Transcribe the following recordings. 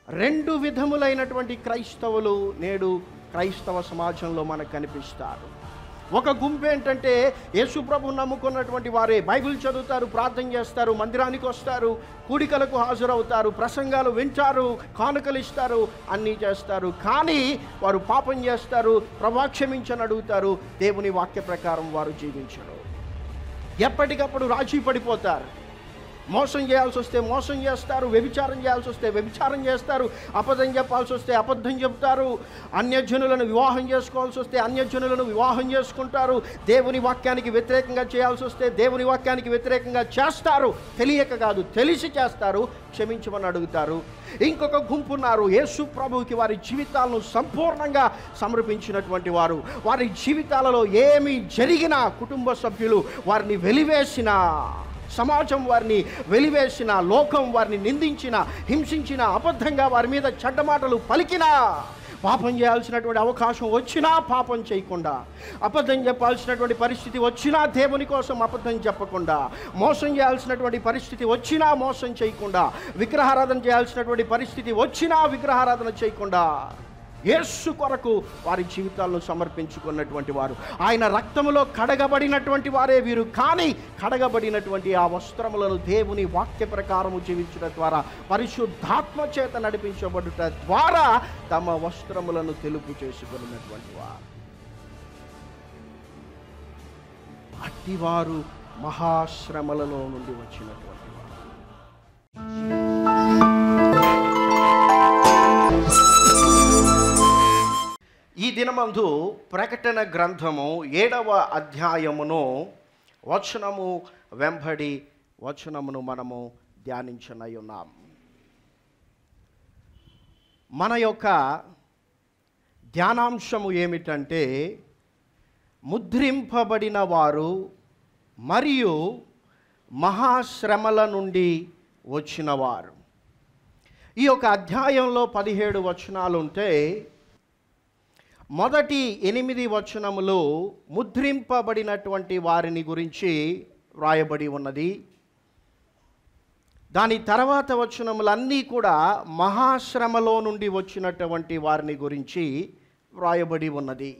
రెండు విధములైనటువంటి క్రైస్తవులు నేడు క్రైస్తవ సమాజంలో మనకు కనిపిస్తారు ఒక గుంపు ఏంటంటే యేసుప్రభు నమ్ముకున్నటువంటి వారే బైబిల్ చదువుతారు ప్రార్థన చేస్తారు మందిరానికి వస్తారు కూడికలకు హాజరవుతారు ప్రసంగాలు వింటారు కానుకలు ఇస్తారు అన్నీ చేస్తారు కానీ వారు పాపం చేస్తారు ప్రభా క్షమించని అడుగుతారు దేవుని వాక్య ప్రకారం వారు జీవించరు ఎప్పటికప్పుడు రాజీ పడిపోతారు మోసం చేయాల్సి వస్తే మోసం చేస్తారు వ్యభిచారం చేయాల్సి వస్తే వ్యభిచారం చేస్తారు అబద్ధం చెప్పాల్సి వస్తే అబద్ధం చెప్తారు అన్యజనులను వివాహం చేసుకోవాల్సి వస్తే అన్యజనులను వివాహం చేసుకుంటారు దేవుని వాక్యానికి వ్యతిరేకంగా చేయాల్సి వస్తే దేవుని వాక్యానికి వ్యతిరేకంగా చేస్తారు తెలియక కాదు తెలిసి చేస్తారు క్షమించమని అడుగుతారు ఇంకొక గుంపు ఉన్నారు యేసు ప్రభువుకి వారి జీవితాలను సంపూర్ణంగా సమర్పించినటువంటి వారు వారి జీవితాలలో ఏమి జరిగినా కుటుంబ సభ్యులు వారిని వెలివేసిన సమాజం వారిని వెలివేసిన లోకం వారిని నిందించిన హింసించిన అబద్ధంగా వారి మీద చెడ్డ మాటలు పలికినా పాపం చేయాల్సినటువంటి అవకాశం వచ్చినా పాపం చేయకుండా అబద్ధం చెప్పాల్సినటువంటి పరిస్థితి వచ్చినా దేవుని కోసం అబద్ధం చెప్పకుండా మోసం చేయాల్సినటువంటి పరిస్థితి వచ్చినా మోసం చేయకుండా విగ్రహారాధన చేయాల్సినటువంటి పరిస్థితి వచ్చినా విగ్రహారాధన చేయకుండా యేసు కొరకు వారి జీవితాలను సమర్పించుకున్నటువంటి వారు ఆయన రక్తములో కడగబడినటువంటి వారే వీరు కానీ కడగబడినటువంటి ఆ వస్త్రములను దేవుని వాక్య ప్రకారము జీవించడం ద్వారా పరిశుద్ధాత్మ చేత నడిపించబడుట ద్వారా తమ వస్త్రములను తెలుపు చేసుకున్నటువంటి వారు అట్టివారు మహాశ్రమలలో నుండి వచ్చినటువంటి వారు ఈ దినమందు ప్రకటన గ్రంథము ఏడవ అధ్యాయమును వచనము వెంబడి వచనమును మనము ధ్యానించనై ఉన్నాం మన యొక్క ధ్యానాంశము ఏమిటంటే ముద్రింపబడిన వారు మరియు మహాశ్రమల నుండి వచ్చినవారు ఈ యొక్క అధ్యాయంలో పదిహేడు వచనాలు ఉంటే మొదటి ఎనిమిది వచనములు ముద్రింపబడినటువంటి వారిని గురించి వ్రాయబడి ఉన్నది దాని తర్వాత వచనములన్నీ కూడా మహాశ్రమలో నుండి వచ్చినటువంటి వారిని గురించి వ్రాయబడి ఉన్నది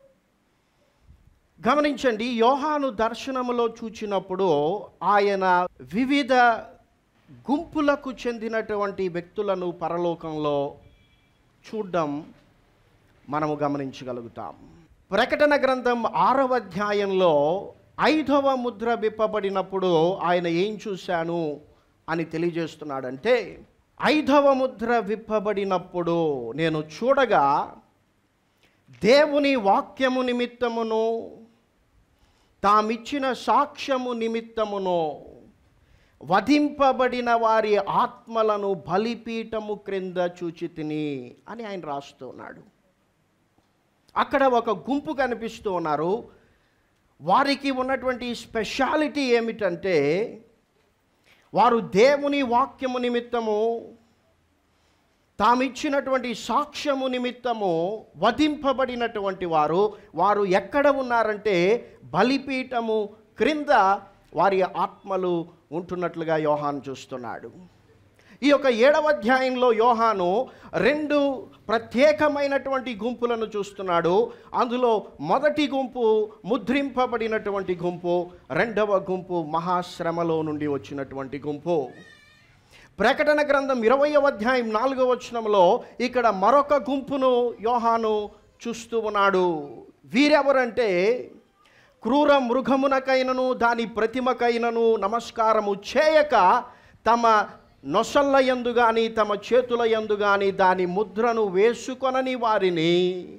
గమనించండి యోహాను దర్శనములో చూచినప్పుడు ఆయన వివిధ గుంపులకు చెందినటువంటి వ్యక్తులను పరలోకంలో చూడడం మనము గమనించగలుగుతాం ప్రకటన గ్రంథం ఆరవ అధ్యాయంలో ఐదవ ముద్ర విప్పబడినప్పుడు ఆయన ఏం చూశాను అని తెలియజేస్తున్నాడంటే ఐదవ ముద్ర విప్పబడినప్పుడు నేను చూడగా దేవుని వాక్యము నిమిత్తమును తామిచ్చిన సాక్ష్యము నిమిత్తమును వధింపబడిన వారి ఆత్మలను బలిపీఠము క్రింద చూచి తిని అని ఆయన రాస్తున్నాడు అక్కడ ఒక గుంపు కనిపిస్తూ ఉన్నారు వారికి ఉన్నటువంటి స్పెషాలిటీ ఏమిటంటే వారు దేవుని వాక్యము నిమిత్తము తామిచ్చినటువంటి సాక్ష్యము నిమిత్తము వధింపబడినటువంటి వారు వారు ఎక్కడ ఉన్నారంటే బలిపీఠము క్రింద వారి ఆత్మలు ఉంటున్నట్లుగా యోహాను చూస్తున్నాడు ఈ యొక్క ఏడవ అధ్యాయంలో యోహాను రెండు ప్రత్యేకమైనటువంటి గుంపులను చూస్తున్నాడు అందులో మొదటి గుంపు ముద్రింపబడినటువంటి గుంపు రెండవ గుంపు మహాశ్రమలో నుండి వచ్చినటువంటి గుంపు ప్రకటన గ్రంథం ఇరవయవ అధ్యాయం నాలుగవ వచనంలో ఇక్కడ మరొక గుంపును యోహాను చూస్తూ ఉన్నాడు వీరెవరంటే క్రూర మృగమునకైనను దాని ప్రతిమకైనను నమస్కారము చేయక తమ నొసళ్ళ యందు గాని తమ చేతుల యందు గాని దాని ముద్రను వేసుకొనని వారిని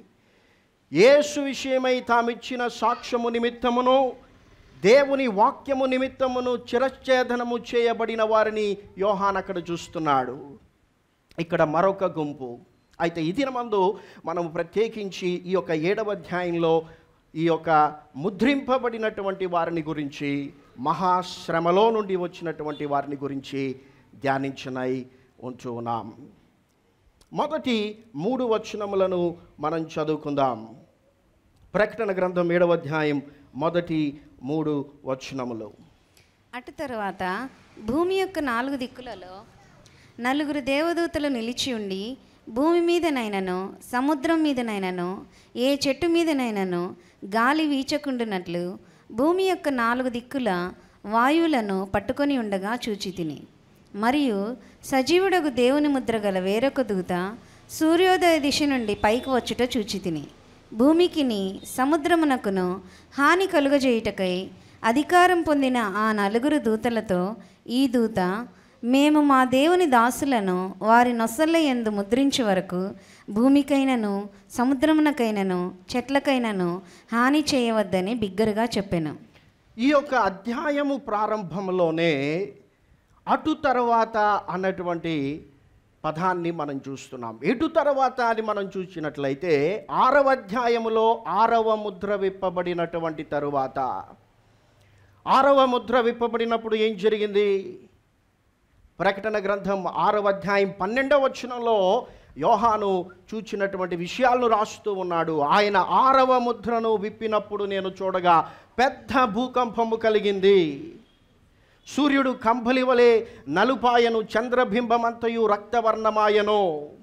యేసు విషయమై తామిచ్చిన సాక్ష్యము నిమిత్తమును దేవుని వాక్యము నిమిత్తమును చిరచ్ఛేదనము చేయబడిన వారిని యోహాన్ అక్కడ చూస్తున్నాడు ఇక్కడ మరొక గుంపు అయితే ఈ దినమందు మనం ప్రత్యేకించి ఈ యొక్క ఏడవ అధ్యాయంలో ఈ యొక్క ముద్రింపబడినటువంటి వారిని గురించి మహాశ్రమలో నుండి వచ్చినటువంటి వారిని గురించి ధ్యానించనై ఉంచు ఉన్నాం మొదటి మూడు వచనములను మనం చదువుకుందాం ప్రకటన గ్రంథం ఏడవ అధ్యాయం మొదటి మూడు వచనములు అటు తరువాత భూమి యొక్క నాలుగు దిక్కులలో నలుగురు దేవదూతలు నిలిచి ఉండి భూమి మీదనైనను సముద్రం మీదనైనను ఏ చెట్టు మీదనైనను గాలి వీచకుండునట్లు భూమి యొక్క నాలుగు దిక్కుల వాయువులను పట్టుకొని ఉండగా చూచి తిని మరియు సజీవుడగు దేవుని ముద్ర గల వేరొక దూత సూర్యోదయ దిశ నుండి పైకి వచ్చుట చూచి తిని భూమికిని సముద్రమునకును హాని కలుగజేయుటకై అధికారం పొందిన ఆ నలుగురు దూతలతో ఈ దూత మేము మా దేవుని దాసులను వారి నొసళ్ళ ఎందు ముద్రించే వరకు భూమికైనను సముద్రమునకైనను చెట్లకైనను హాని చేయవద్దని బిగ్గరగా చెప్పాను ఈ యొక్క అధ్యాయము ప్రారంభంలోనే అటు తర్వాత అన్నటువంటి పదాన్ని మనం చూస్తున్నాం ఎటు తర్వాత అని మనం చూసినట్లయితే ఆరవ అధ్యాయములో ఆరవ ముద్ర విప్పబడినటువంటి తరువాత ఆరవ ముద్ర విప్పబడినప్పుడు ఏం జరిగింది ప్రకటన గ్రంథం ఆరవ అధ్యాయం పన్నెండవ వచనంలో యోహాను చూచినటువంటి విషయాలను రాస్తూ ఉన్నాడు ఆయన ఆరవ ముద్రను విప్పినప్పుడు నేను చూడగా పెద్ద భూకంపము కలిగింది సూర్యుడు కంబలి వలె నలుపాయను చంద్రబింబమంతయు రక్తవర్ణమాయను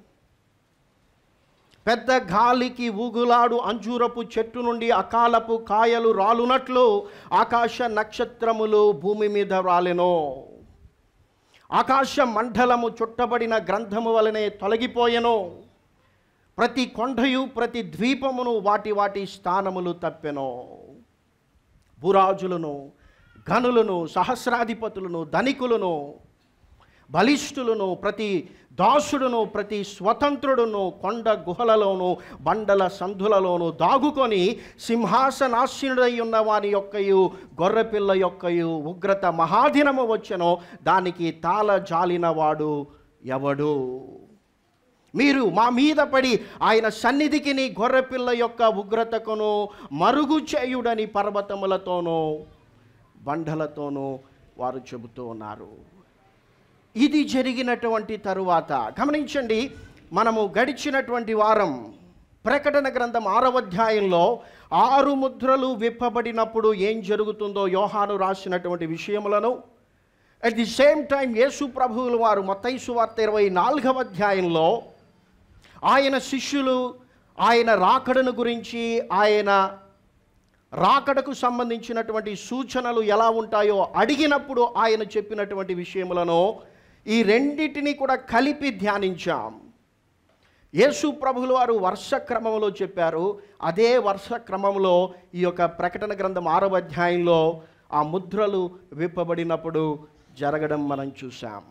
పెద్ద గాలికి ఊగులాడు అంజూరపు చెట్టు నుండి అకాలపు కాయలు రాలునట్లు ఆకాశ నక్షత్రములు భూమి మీద రాలెను ఆకాశ మండలము చుట్టబడిన గ్రంథము వలనే తొలగిపోయెను ప్రతి కొండయు ప్రతి ద్వీపమును వాటి వాటి స్థానములు తప్పెను భూరాజులను గనులను సహస్రాధిపతులను ధనికులను బలిష్ఠులను ప్రతి దాసుడును ప్రతి స్వతంత్రుడును కొండ గుహలలోను బండల సంధులలోను దాగుకొని సింహాసనాసీనుడై ఉన్న వాని యొక్కయు గొర్రెపిల్ల యొక్కయు ఉగ్రత మహాదినము వచ్చెను దానికి తాళ జాలిన వాడు ఎవడు మీరు మా మీద పడి ఆయన సన్నిధికి నీ గొర్రెపిల్ల యొక్క ఉగ్రతకును మరుగు చేయుడని పర్వతములతోనూ బండలతోనూ వారు చెబుతూ ఉన్నారు ఇది జరిగినటువంటి తరువాత గమనించండి మనము గడిచినటువంటి వారం ప్రకటన గ్రంథం ఆరవ అధ్యాయంలో ఆరు ముద్రలు విప్పబడినప్పుడు ఏం జరుగుతుందో యోహాను రాసినటువంటి విషయములను అట్ ది సేమ్ టైం యేసు ప్రభువులు వారు మత్తైసు వార్త ఇరవై నాలుగవ అధ్యాయంలో ఆయన శిష్యులు ఆయన రాకడను గురించి ఆయన రాకడకు సంబంధించినటువంటి సూచనలు ఎలా ఉంటాయో అడిగినప్పుడు ఆయన చెప్పినటువంటి విషయములను ఈ రెండింటిని కూడా కలిపి ధ్యానించాం యేసు ప్రభువులు వారు వర్ష క్రమంలో చెప్పారు అదే వర్ష క్రమంలో ఈ యొక్క ప్రకటన గ్రంథం ఆరవ అధ్యాయంలో ఆ ముద్రలు విప్పబడినప్పుడు జరగడం మనం చూసాం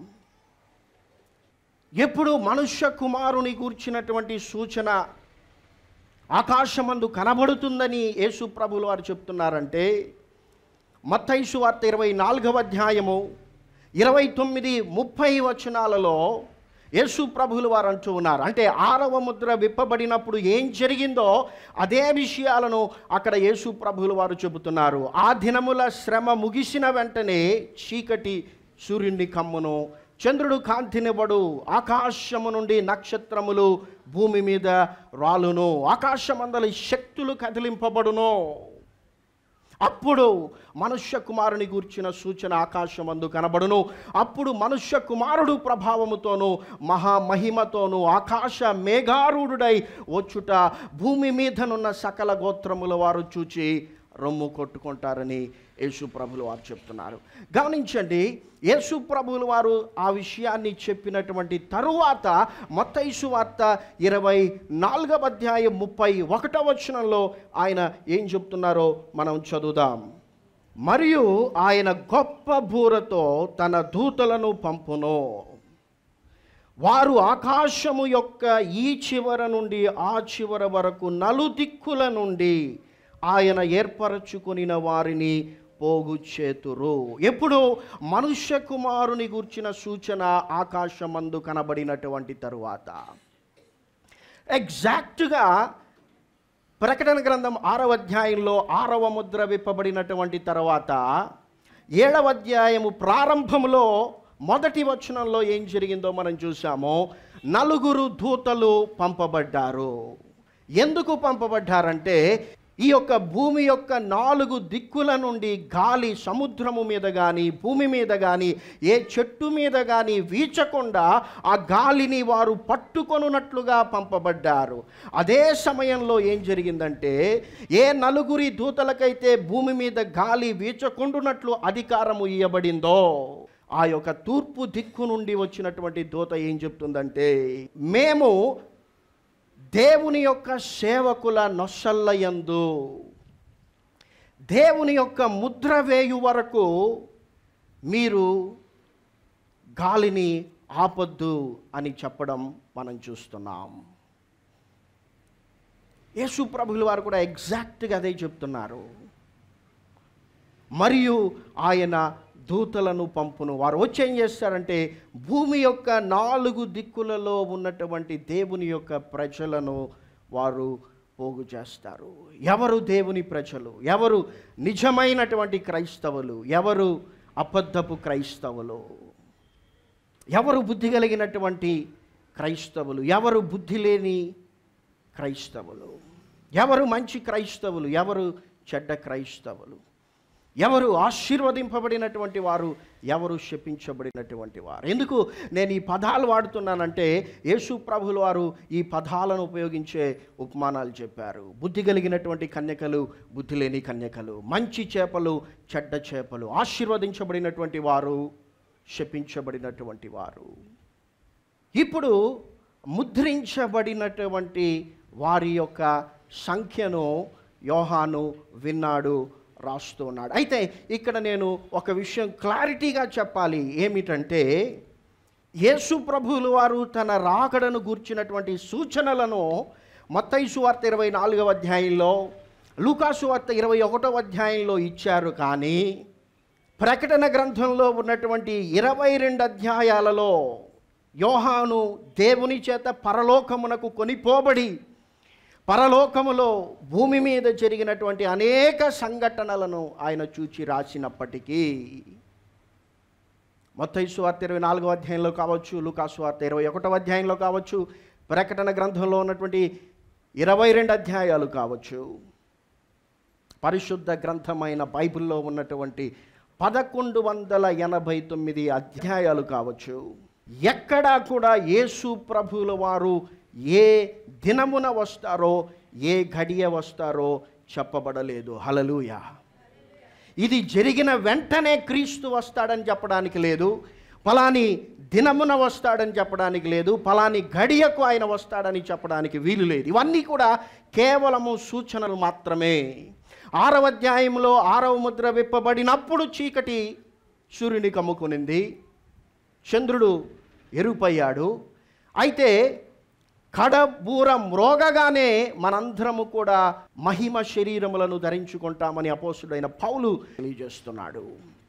ఎప్పుడు మనుష్య కుమారుని కూర్చినటువంటి సూచన ఆకాశమందు కనబడుతుందని యేసు ప్రభులు వారు చెప్తున్నారంటే మత్తైసు వార్త ఇరవై నాలుగవ అధ్యాయము ఇరవై తొమ్మిది ముప్పై వచనాలలో యేసు ప్రభులు వారు అంటూ ఉన్నారు అంటే ఆరవ ముద్ర విప్పబడినప్పుడు ఏం జరిగిందో అదే విషయాలను అక్కడ యేసు ప్రభులు వారు చెబుతున్నారు ఆ దినముల శ్రమ ముగిసిన వెంటనే చీకటి సూర్యుని కమ్మును చంద్రుడు కాంతినివ్వడు ఆకాశము నుండి నక్షత్రములు భూమి మీద రాలును ఆకాశమందలి శక్తులు కదిలింపబడును అప్పుడు మనుష్య కుమారుని గూర్చిన సూచన ఆకాశమందు కనబడును అప్పుడు మనుష్య కుమారుడు ప్రభావముతోనూ మహామహిమతోనూ ఆకాశ మేఘారూఢుడై వచ్చుట భూమి మీదనున్న సకల గోత్రముల వారు చూచి రొమ్ము కొట్టుకుంటారని యేసు ప్రభులు వారు చెప్తున్నారు గమనించండి యేసు ప్రభులు వారు ఆ విషయాన్ని చెప్పినటువంటి తరువాత మత్తైసు వార్త ఇరవై నాలుగవ అధ్యాయం ముప్పై ఒకటవ వచనంలో ఆయన ఏం చెప్తున్నారో మనం చదువుదాం మరియు ఆయన గొప్ప బూరతో తన దూతలను పంపును వారు ఆకాశము యొక్క ఈ చివర నుండి ఆ చివర వరకు నలుదిక్కుల నుండి ఆయన ఏర్పరచుకొనిన వారిని పోగు చేతురు ఎప్పుడు మనుష్య కుమారుని గూర్చిన సూచన ఆకాశమందు కనబడినటువంటి తరువాత ఎగ్జాక్ట్గా ప్రకటన గ్రంథం ఆరవ అధ్యాయంలో ఆరవ ముద్ర విప్పబడినటువంటి తర్వాత ఏడవ అధ్యాయము ప్రారంభంలో మొదటి వచనంలో ఏం జరిగిందో మనం చూసాము నలుగురు దూతలు పంపబడ్డారు ఎందుకు పంపబడ్డారంటే ఈ యొక్క భూమి యొక్క నాలుగు దిక్కుల నుండి గాలి సముద్రము మీద కానీ భూమి మీద కానీ ఏ చెట్టు మీద కానీ వీచకుండా ఆ గాలిని వారు పట్టుకొనున్నట్లుగా పంపబడ్డారు అదే సమయంలో ఏం జరిగిందంటే ఏ నలుగురి దూతలకైతే భూమి మీద గాలి వీచకుండునట్లు అధికారము ఇవ్వబడిందో ఆ యొక్క తూర్పు దిక్కు నుండి వచ్చినటువంటి దూత ఏం చెప్తుందంటే మేము దేవుని యొక్క సేవకుల నొసల్లయందు దేవుని యొక్క ముద్ర వేయు వరకు మీరు గాలిని ఆపొద్దు అని చెప్పడం మనం చూస్తున్నాం యేసు ప్రభులు వారు కూడా ఎగ్జాక్ట్గా అదే చెప్తున్నారు మరియు ఆయన దూతలను పంపును వారు వచ్చి ఏం చేస్తారంటే భూమి యొక్క నాలుగు దిక్కులలో ఉన్నటువంటి దేవుని యొక్క ప్రజలను వారు పోగు చేస్తారు ఎవరు దేవుని ప్రజలు ఎవరు నిజమైనటువంటి క్రైస్తవులు ఎవరు అబద్ధపు క్రైస్తవులు ఎవరు బుద్ధి కలిగినటువంటి క్రైస్తవులు ఎవరు బుద్ధి లేని క్రైస్తవులు ఎవరు మంచి క్రైస్తవులు ఎవరు చెడ్డ క్రైస్తవులు ఎవరు ఆశీర్వదింపబడినటువంటి వారు ఎవరు శపించబడినటువంటి వారు ఎందుకు నేను ఈ పదాలు వాడుతున్నానంటే యేసు ప్రభుల వారు ఈ పదాలను ఉపయోగించే ఉపమానాలు చెప్పారు బుద్ధి కలిగినటువంటి కన్యకలు బుద్ధి లేని కన్యకలు మంచి చేపలు చెడ్డ చేపలు ఆశీర్వదించబడినటువంటి వారు శపించబడినటువంటి వారు ఇప్పుడు ముద్రించబడినటువంటి వారి యొక్క సంఖ్యను యోహాను విన్నాడు రాస్తూ ఉన్నాడు అయితే ఇక్కడ నేను ఒక విషయం క్లారిటీగా చెప్పాలి ఏమిటంటే యేసు ప్రభువులు వారు తన రాకడను గూర్చినటువంటి సూచనలను మత్తైసు వార్త ఇరవై నాలుగవ అధ్యాయంలో లూకాసు వార్త ఇరవై ఒకటవ అధ్యాయంలో ఇచ్చారు కానీ ప్రకటన గ్రంథంలో ఉన్నటువంటి ఇరవై రెండు అధ్యాయాలలో యోహాను దేవుని చేత పరలోకమునకు కొనిపోబడి పరలోకములో భూమి మీద జరిగినటువంటి అనేక సంఘటనలను ఆయన చూచి రాసినప్పటికీ మొత్తైసు వార్త ఇరవై నాలుగో అధ్యాయంలో కావచ్చు లూకాసు వార్త ఇరవై ఒకటో అధ్యాయంలో కావచ్చు ప్రకటన గ్రంథంలో ఉన్నటువంటి ఇరవై రెండు అధ్యాయాలు కావచ్చు పరిశుద్ధ గ్రంథమైన బైబిల్లో ఉన్నటువంటి పదకొండు వందల ఎనభై తొమ్మిది అధ్యాయాలు కావచ్చు ఎక్కడా కూడా యేసు ప్రభువుల వారు ఏ దినమున వస్తారో ఏ గడియ వస్తారో చెప్పబడలేదు హలలుయ ఇది జరిగిన వెంటనే క్రీస్తు వస్తాడని చెప్పడానికి లేదు పలాని దినమున వస్తాడని చెప్పడానికి లేదు పలాని గడియకు ఆయన వస్తాడని చెప్పడానికి వీలు లేదు ఇవన్నీ కూడా కేవలము సూచనలు మాత్రమే ఆరవ అధ్యాయంలో ఆరవ ముద్ర విప్పబడినప్పుడు చీకటి సూర్యుని కమ్ముకునింది చంద్రుడు ఎరుపయ్యాడు అయితే కడబూర మ్రోగగానే మనందరము కూడా మహిమ శరీరములను ధరించుకుంటామని అపోసుడైన పౌలు తెలియజేస్తున్నాడు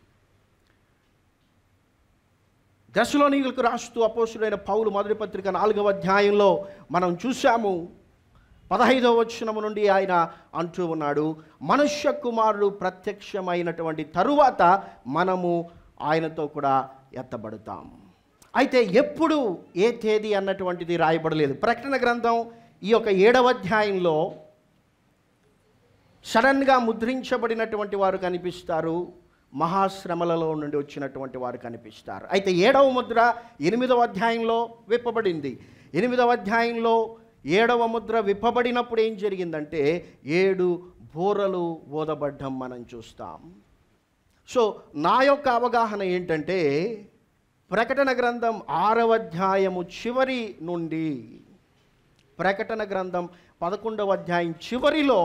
దశలోనికులకు రాస్తూ అపోసుడైన పౌలు మొదటి పత్రిక నాలుగవ అధ్యాయంలో మనం చూశాము పదహైదవ వచనము నుండి ఆయన అంటూ ఉన్నాడు మనుష్య కుమారుడు ప్రత్యక్షమైనటువంటి తరువాత మనము ఆయనతో కూడా ఎత్తబడతాం అయితే ఎప్పుడు ఏ తేదీ అన్నటువంటిది రాయబడలేదు ప్రకటన గ్రంథం ఈ యొక్క ఏడవ అధ్యాయంలో సడన్గా ముద్రించబడినటువంటి వారు కనిపిస్తారు మహాశ్రమలలో నుండి వచ్చినటువంటి వారు కనిపిస్తారు అయితే ఏడవ ముద్ర ఎనిమిదవ అధ్యాయంలో విప్పబడింది ఎనిమిదవ అధ్యాయంలో ఏడవ ముద్ర విప్పబడినప్పుడు ఏం జరిగిందంటే ఏడు బోరలు ఓదబడ్డం మనం చూస్తాం సో నా యొక్క అవగాహన ఏంటంటే ప్రకటన గ్రంథం ఆరవ అధ్యాయము చివరి నుండి ప్రకటన గ్రంథం పదకొండవ అధ్యాయం చివరిలో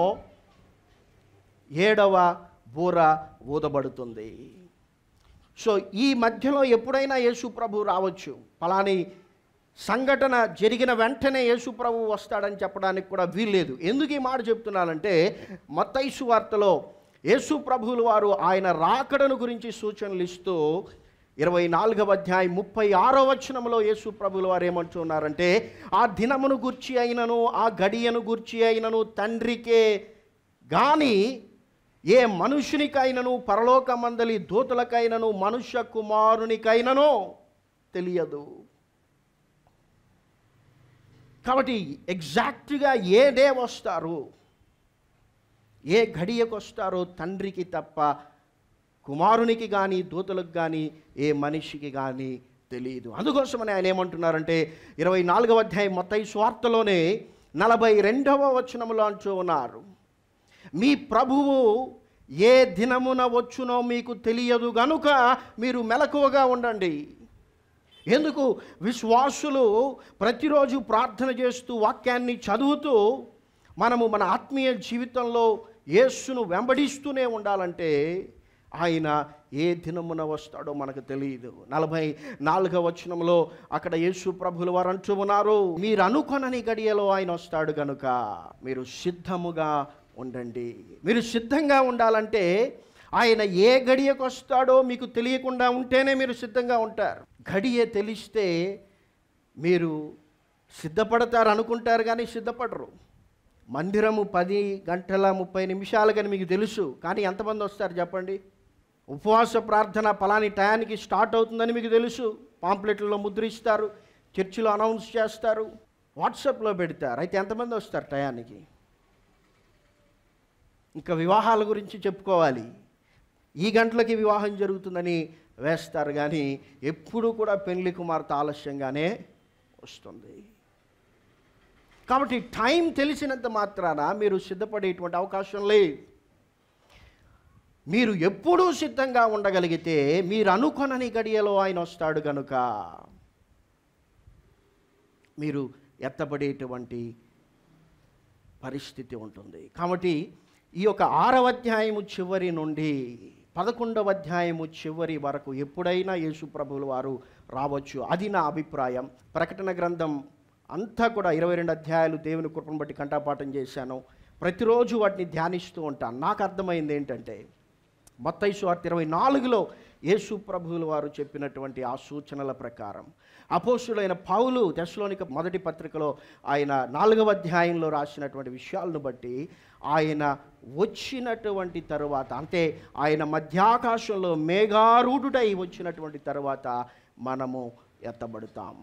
ఏడవ బూర ఊదబడుతుంది సో ఈ మధ్యలో ఎప్పుడైనా యేసు ప్రభు రావచ్చు పలాని సంఘటన జరిగిన వెంటనే యేసు ప్రభు వస్తాడని చెప్పడానికి కూడా వీల్లేదు ఎందుకు ఈ మాట చెప్తున్నానంటే మత్తైసు వార్తలో యేసు ప్రభువులు వారు ఆయన రాకడను గురించి సూచనలు ఇస్తూ ఇరవై నాలుగవ అధ్యాయం ముప్పై ఆరో వచనంలో యేసు ప్రభుల వారు ఏమంటున్నారంటే ఆ దినమును గుర్చి అయినను ఆ గడియను గుర్చి అయినను తండ్రికే గాని ఏ మనుషునికైనను పరలోకమందలి దూతలకైనను మనుష్య కుమారునికైనను తెలియదు కాబట్టి ఎగ్జాక్ట్గా ఏ డే వస్తారు ఏ గడియకు వస్తారో తండ్రికి తప్ప కుమారునికి కానీ దూతలకు కానీ ఏ మనిషికి కానీ తెలియదు అందుకోసమని ఆయన ఏమంటున్నారంటే ఇరవై నాలుగవ అధ్యాయం మొత్తం స్వార్థలోనే నలభై రెండవ వచనములో అంటూ ఉన్నారు మీ ప్రభువు ఏ దినమున వచ్చునో మీకు తెలియదు గనుక మీరు మెలకువగా ఉండండి ఎందుకు విశ్వాసులు ప్రతిరోజు ప్రార్థన చేస్తూ వాక్యాన్ని చదువుతూ మనము మన ఆత్మీయ జీవితంలో యేస్సును వెంబడిస్తూనే ఉండాలంటే ఆయన ఏ దినమున వస్తాడో మనకు తెలియదు నలభై నాలుగవ వచనంలో అక్కడ యేసు ప్రభులు వారు అంటూ ఉన్నారు మీరు అనుకొనని గడియలో ఆయన వస్తాడు కనుక మీరు సిద్ధముగా ఉండండి మీరు సిద్ధంగా ఉండాలంటే ఆయన ఏ గడియకు వస్తాడో మీకు తెలియకుండా ఉంటేనే మీరు సిద్ధంగా ఉంటారు గడియ తెలిస్తే మీరు సిద్ధపడతారు అనుకుంటారు కానీ సిద్ధపడరు మందిరము పది గంటల ముప్పై నిమిషాలు కానీ మీకు తెలుసు కానీ ఎంతమంది వస్తారు చెప్పండి ఉపవాస ప్రార్థన పలాని టయానికి స్టార్ట్ అవుతుందని మీకు తెలుసు పాంప్లెట్లలో ముద్రిస్తారు చర్చిలో అనౌన్స్ చేస్తారు వాట్సాప్లో పెడతారు అయితే ఎంతమంది వస్తారు టయానికి ఇంకా వివాహాల గురించి చెప్పుకోవాలి ఈ గంటలకి వివాహం జరుగుతుందని వేస్తారు కానీ ఎప్పుడు కూడా పెళ్లి కుమార్తె ఆలస్యంగానే వస్తుంది కాబట్టి టైం తెలిసినంత మాత్రాన మీరు సిద్ధపడేటువంటి అవకాశం లేదు మీరు ఎప్పుడూ సిద్ధంగా ఉండగలిగితే మీరు అనుకొనని గడియలో ఆయన వస్తాడు కనుక మీరు ఎత్తబడేటువంటి పరిస్థితి ఉంటుంది కాబట్టి ఈ యొక్క ఆరవ అధ్యాయము చివరి నుండి పదకొండవ అధ్యాయము చివరి వరకు ఎప్పుడైనా యేసు ప్రభువుల వారు రావచ్చు అది నా అభిప్రాయం ప్రకటన గ్రంథం అంతా కూడా ఇరవై రెండు అధ్యాయాలు దేవుని కృపను బట్టి కంఠపాఠం చేశాను ప్రతిరోజు వాటిని ధ్యానిస్తూ ఉంటాను నాకు అర్థమైంది ఏంటంటే మత్తయి సువార్త ఇరవై నాలుగులో యేసు ప్రభువుల వారు చెప్పినటువంటి ఆ సూచనల ప్రకారం అపోస్తుడైన పౌలు దశలోనిక మొదటి పత్రికలో ఆయన నాలుగవ అధ్యాయంలో రాసినటువంటి విషయాలను బట్టి ఆయన వచ్చినటువంటి తరువాత అంటే ఆయన మధ్యాకాశంలో మేఘారూఢుడై వచ్చినటువంటి తరువాత మనము ఎత్తబడతాం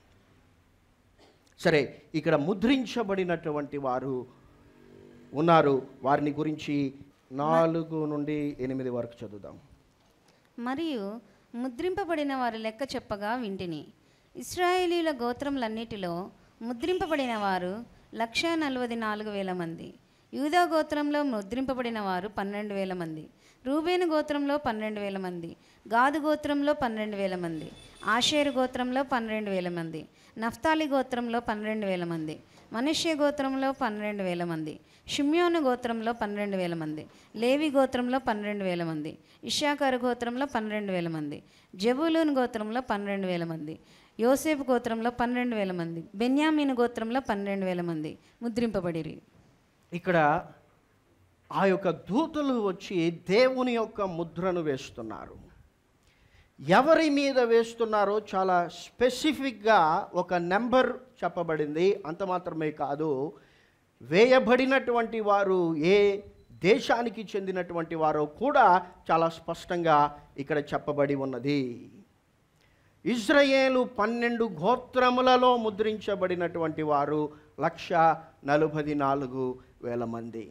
సరే ఇక్కడ ముద్రించబడినటువంటి వారు ఉన్నారు వారిని గురించి నాలుగు నుండి ఎనిమిది వరకు చదువుదాం మరియు ముద్రింపబడిన వారి లెక్క చెప్పగా వింటిని ఇస్రాయేలీల గోత్రములన్నిటిలో ముద్రింపబడిన వారు లక్ష నలభై నాలుగు వేల మంది యూదా గోత్రంలో ముద్రింపబడిన వారు పన్నెండు వేల మంది రూబేను గోత్రంలో పన్నెండు వేల మంది గాదు గోత్రంలో పన్నెండు వేల మంది ఆషేరు గోత్రంలో పన్నెండు వేల మంది నఫ్తాలి గోత్రంలో పన్నెండు వేల మంది మనుష్య గోత్రంలో పన్నెండు వేల మంది షిమ్యోను గోత్రంలో పన్నెండు వేల మంది లేవి గోత్రంలో పన్నెండు వేల మంది ఇషాకారు గోత్రంలో పన్నెండు వేల మంది జబులూన్ గోత్రంలో పన్నెండు వేల మంది యోసేపు గోత్రంలో పన్నెండు వేల మంది బెన్యామీను గోత్రంలో పన్నెండు వేల మంది ముద్రింపబడిరి ఇక్కడ ఆ యొక్క దూతలు వచ్చి దేవుని యొక్క ముద్రను వేస్తున్నారు ఎవరి మీద వేస్తున్నారో చాలా స్పెసిఫిక్గా ఒక నెంబర్ చెప్పబడింది అంత మాత్రమే కాదు వేయబడినటువంటి వారు ఏ దేశానికి చెందినటువంటి వారో కూడా చాలా స్పష్టంగా ఇక్కడ చెప్పబడి ఉన్నది ఇజ్రాయేలు పన్నెండు గోత్రములలో ముద్రించబడినటువంటి వారు లక్ష నలభై నాలుగు వేల మంది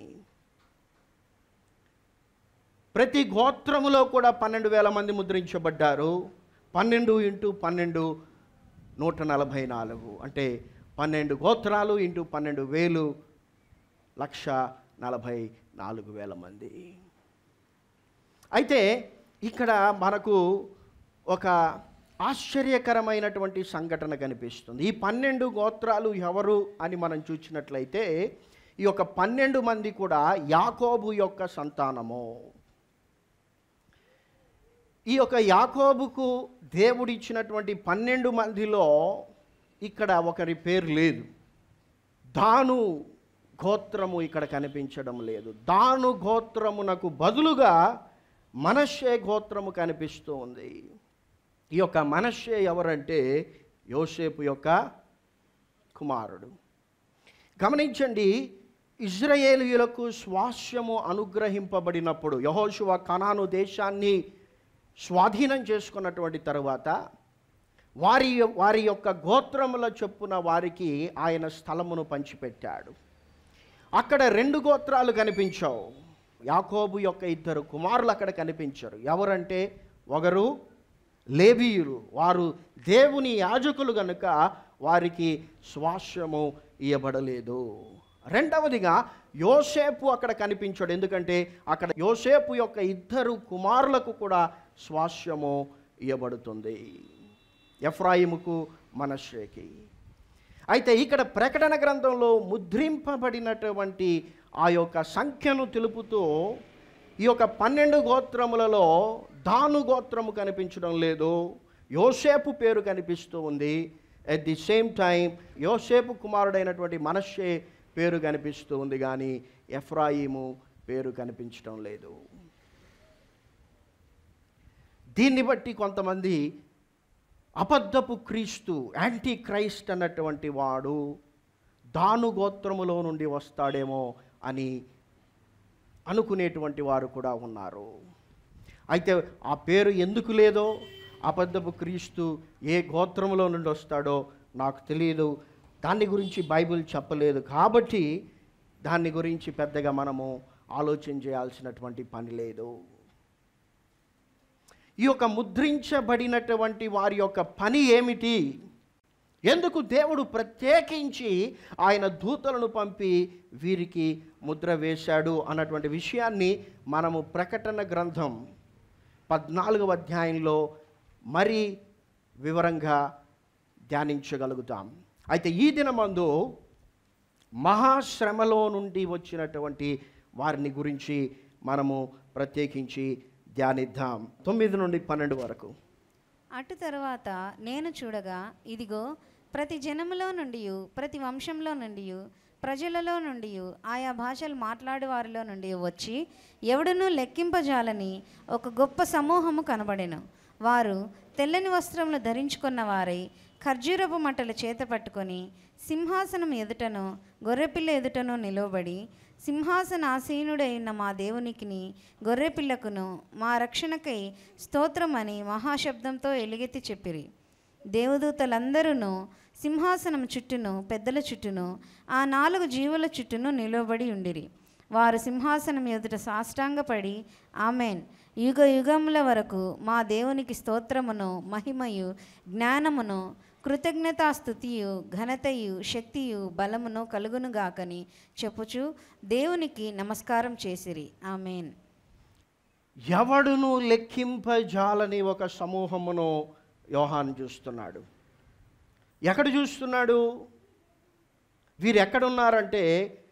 ప్రతి గోత్రములో కూడా పన్నెండు వేల మంది ముద్రించబడ్డారు పన్నెండు ఇంటూ పన్నెండు నూట నలభై నాలుగు అంటే పన్నెండు గోత్రాలు ఇంటూ పన్నెండు వేలు లక్ష నలభై నాలుగు వేల మంది అయితే ఇక్కడ మనకు ఒక ఆశ్చర్యకరమైనటువంటి సంఘటన కనిపిస్తుంది ఈ పన్నెండు గోత్రాలు ఎవరు అని మనం చూసినట్లయితే ఈ యొక్క పన్నెండు మంది కూడా యాకోబు యొక్క సంతానము ఈ యొక్క యాకోబుకు దేవుడిచ్చినటువంటి పన్నెండు మందిలో ఇక్కడ ఒకరి పేరు లేదు దాను గోత్రము ఇక్కడ కనిపించడం లేదు దాను గోత్రమునకు బదులుగా మనషే గోత్రము కనిపిస్తూ ఉంది ఈ యొక్క మనషే ఎవరంటే యోసేపు యొక్క కుమారుడు గమనించండి ఇజ్రాయేలీయులకు స్వాస్యము అనుగ్రహింపబడినప్పుడు యహోశువ కనాను దేశాన్ని స్వాధీనం చేసుకున్నటువంటి తరువాత వారి వారి యొక్క గోత్రముల చొప్పున వారికి ఆయన స్థలమును పంచిపెట్టాడు అక్కడ రెండు గోత్రాలు కనిపించావు యాకోబు యొక్క ఇద్దరు కుమారులు అక్కడ కనిపించారు ఎవరంటే ఒకరు లేవీయులు వారు దేవుని యాజకులు గనుక వారికి స్వాస్యము ఇవ్వబడలేదు రెండవదిగా యోసేపు అక్కడ కనిపించాడు ఎందుకంటే అక్కడ యోసేపు యొక్క ఇద్దరు కుమారులకు కూడా స్వాస్యము ఇవ్వబడుతుంది ఎఫ్రాయిముకు మనశ్రేకి అయితే ఇక్కడ ప్రకటన గ్రంథంలో ముద్రింపబడినటువంటి ఆ యొక్క సంఖ్యను తెలుపుతూ ఈ యొక్క పన్నెండు గోత్రములలో దాను గోత్రము కనిపించడం లేదు యోసేపు పేరు కనిపిస్తూ ఉంది అట్ ది సేమ్ టైం యోసేపు కుమారుడైనటువంటి మనషే పేరు కనిపిస్తూ ఉంది కానీ ఎఫ్రాయిము పేరు కనిపించడం లేదు దీన్ని బట్టి కొంతమంది అబద్ధపు క్రీస్తు యాంటీ క్రైస్ట్ అన్నటువంటి వాడు దాను గోత్రములో నుండి వస్తాడేమో అని అనుకునేటువంటి వారు కూడా ఉన్నారు అయితే ఆ పేరు ఎందుకు లేదో అబద్ధపు క్రీస్తు ఏ గోత్రములో నుండి వస్తాడో నాకు తెలియదు దాని గురించి బైబిల్ చెప్పలేదు కాబట్టి దాని గురించి పెద్దగా మనము ఆలోచన చేయాల్సినటువంటి పని లేదు ఈ యొక్క ముద్రించబడినటువంటి వారి యొక్క పని ఏమిటి ఎందుకు దేవుడు ప్రత్యేకించి ఆయన దూతలను పంపి వీరికి ముద్ర వేశాడు అన్నటువంటి విషయాన్ని మనము ప్రకటన గ్రంథం పద్నాలుగవ అధ్యాయంలో మరి వివరంగా ధ్యానించగలుగుతాం అయితే ఈ దినమందు మహాశ్రమలో నుండి వచ్చినటువంటి వారిని గురించి మనము ప్రత్యేకించి ధ్యానిద్దాం తొమ్మిది నుండి పన్నెండు వరకు అటు తరువాత నేను చూడగా ఇదిగో ప్రతి జనములో నుండి ప్రతి వంశంలో నుండి ప్రజలలో నుండి ఆయా భాషలు మాట్లాడే వారిలో నుండి వచ్చి ఎవడునూ లెక్కింపజాలని ఒక గొప్ప సమూహము కనబడెను వారు తెల్లని వస్త్రములు ధరించుకున్న వారై ఖర్జూరపు మంటలు చేత పట్టుకొని సింహాసనం ఎదుటను గొర్రెపిల్ల ఎదుటను నిలవబడి సింహాసనాసీనుడైన మా దేవునికిని గొర్రెపిల్లకును మా రక్షణకై స్తోత్రమని మహాశబ్దంతో ఎలుగెత్తి చెప్పిరి దేవదూతలందరూ సింహాసనం చుట్టూను పెద్దల చుట్టూను ఆ నాలుగు జీవుల చుట్టూను నిలవబడి ఉండిరి వారు సింహాసనం ఎదుట సాష్టాంగపడి ఆమెన్ యుగ యుగముల వరకు మా దేవునికి స్తోత్రమును మహిమయు జ్ఞానమును కృతజ్ఞతాస్థుతియు ఘనతయు శక్తియు బలమును కలుగునుగాకని చెప్పుచు దేవునికి నమస్కారం చేసిరి ఆమెన్ ఎవడును లెక్కింపజాలని ఒక సమూహమును యోహాన్ చూస్తున్నాడు ఎక్కడ చూస్తున్నాడు వీరు ఎక్కడున్నారంటే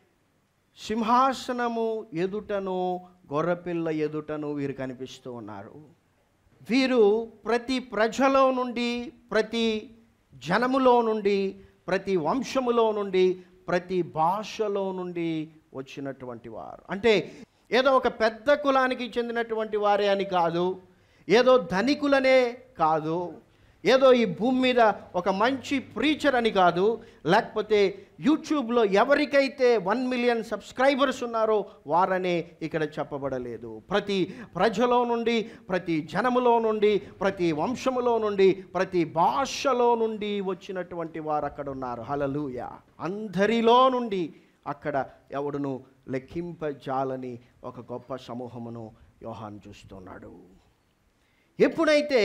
సింహాసనము ఎదుటను గొర్రెపిల్ల ఎదుటను వీరు కనిపిస్తూ ఉన్నారు వీరు ప్రతి ప్రజలో నుండి ప్రతి జనములో నుండి ప్రతి వంశములో నుండి ప్రతి భాషలో నుండి వచ్చినటువంటి వారు అంటే ఏదో ఒక పెద్ద కులానికి చెందినటువంటి వారే అని కాదు ఏదో ధనికులనే కాదు ఏదో ఈ భూమి మీద ఒక మంచి ప్రీచర్ అని కాదు లేకపోతే యూట్యూబ్లో ఎవరికైతే వన్ మిలియన్ సబ్స్క్రైబర్స్ ఉన్నారో వారనే ఇక్కడ చెప్పబడలేదు ప్రతి ప్రజలో నుండి ప్రతి జనములో నుండి ప్రతి వంశములో నుండి ప్రతి భాషలో నుండి వచ్చినటువంటి వారు అక్కడ ఉన్నారు హలలుయ అందరిలో నుండి అక్కడ ఎవడును లెక్కింపజాలని ఒక గొప్ప సమూహమును యోహాన్ చూస్తున్నాడు ఎప్పుడైతే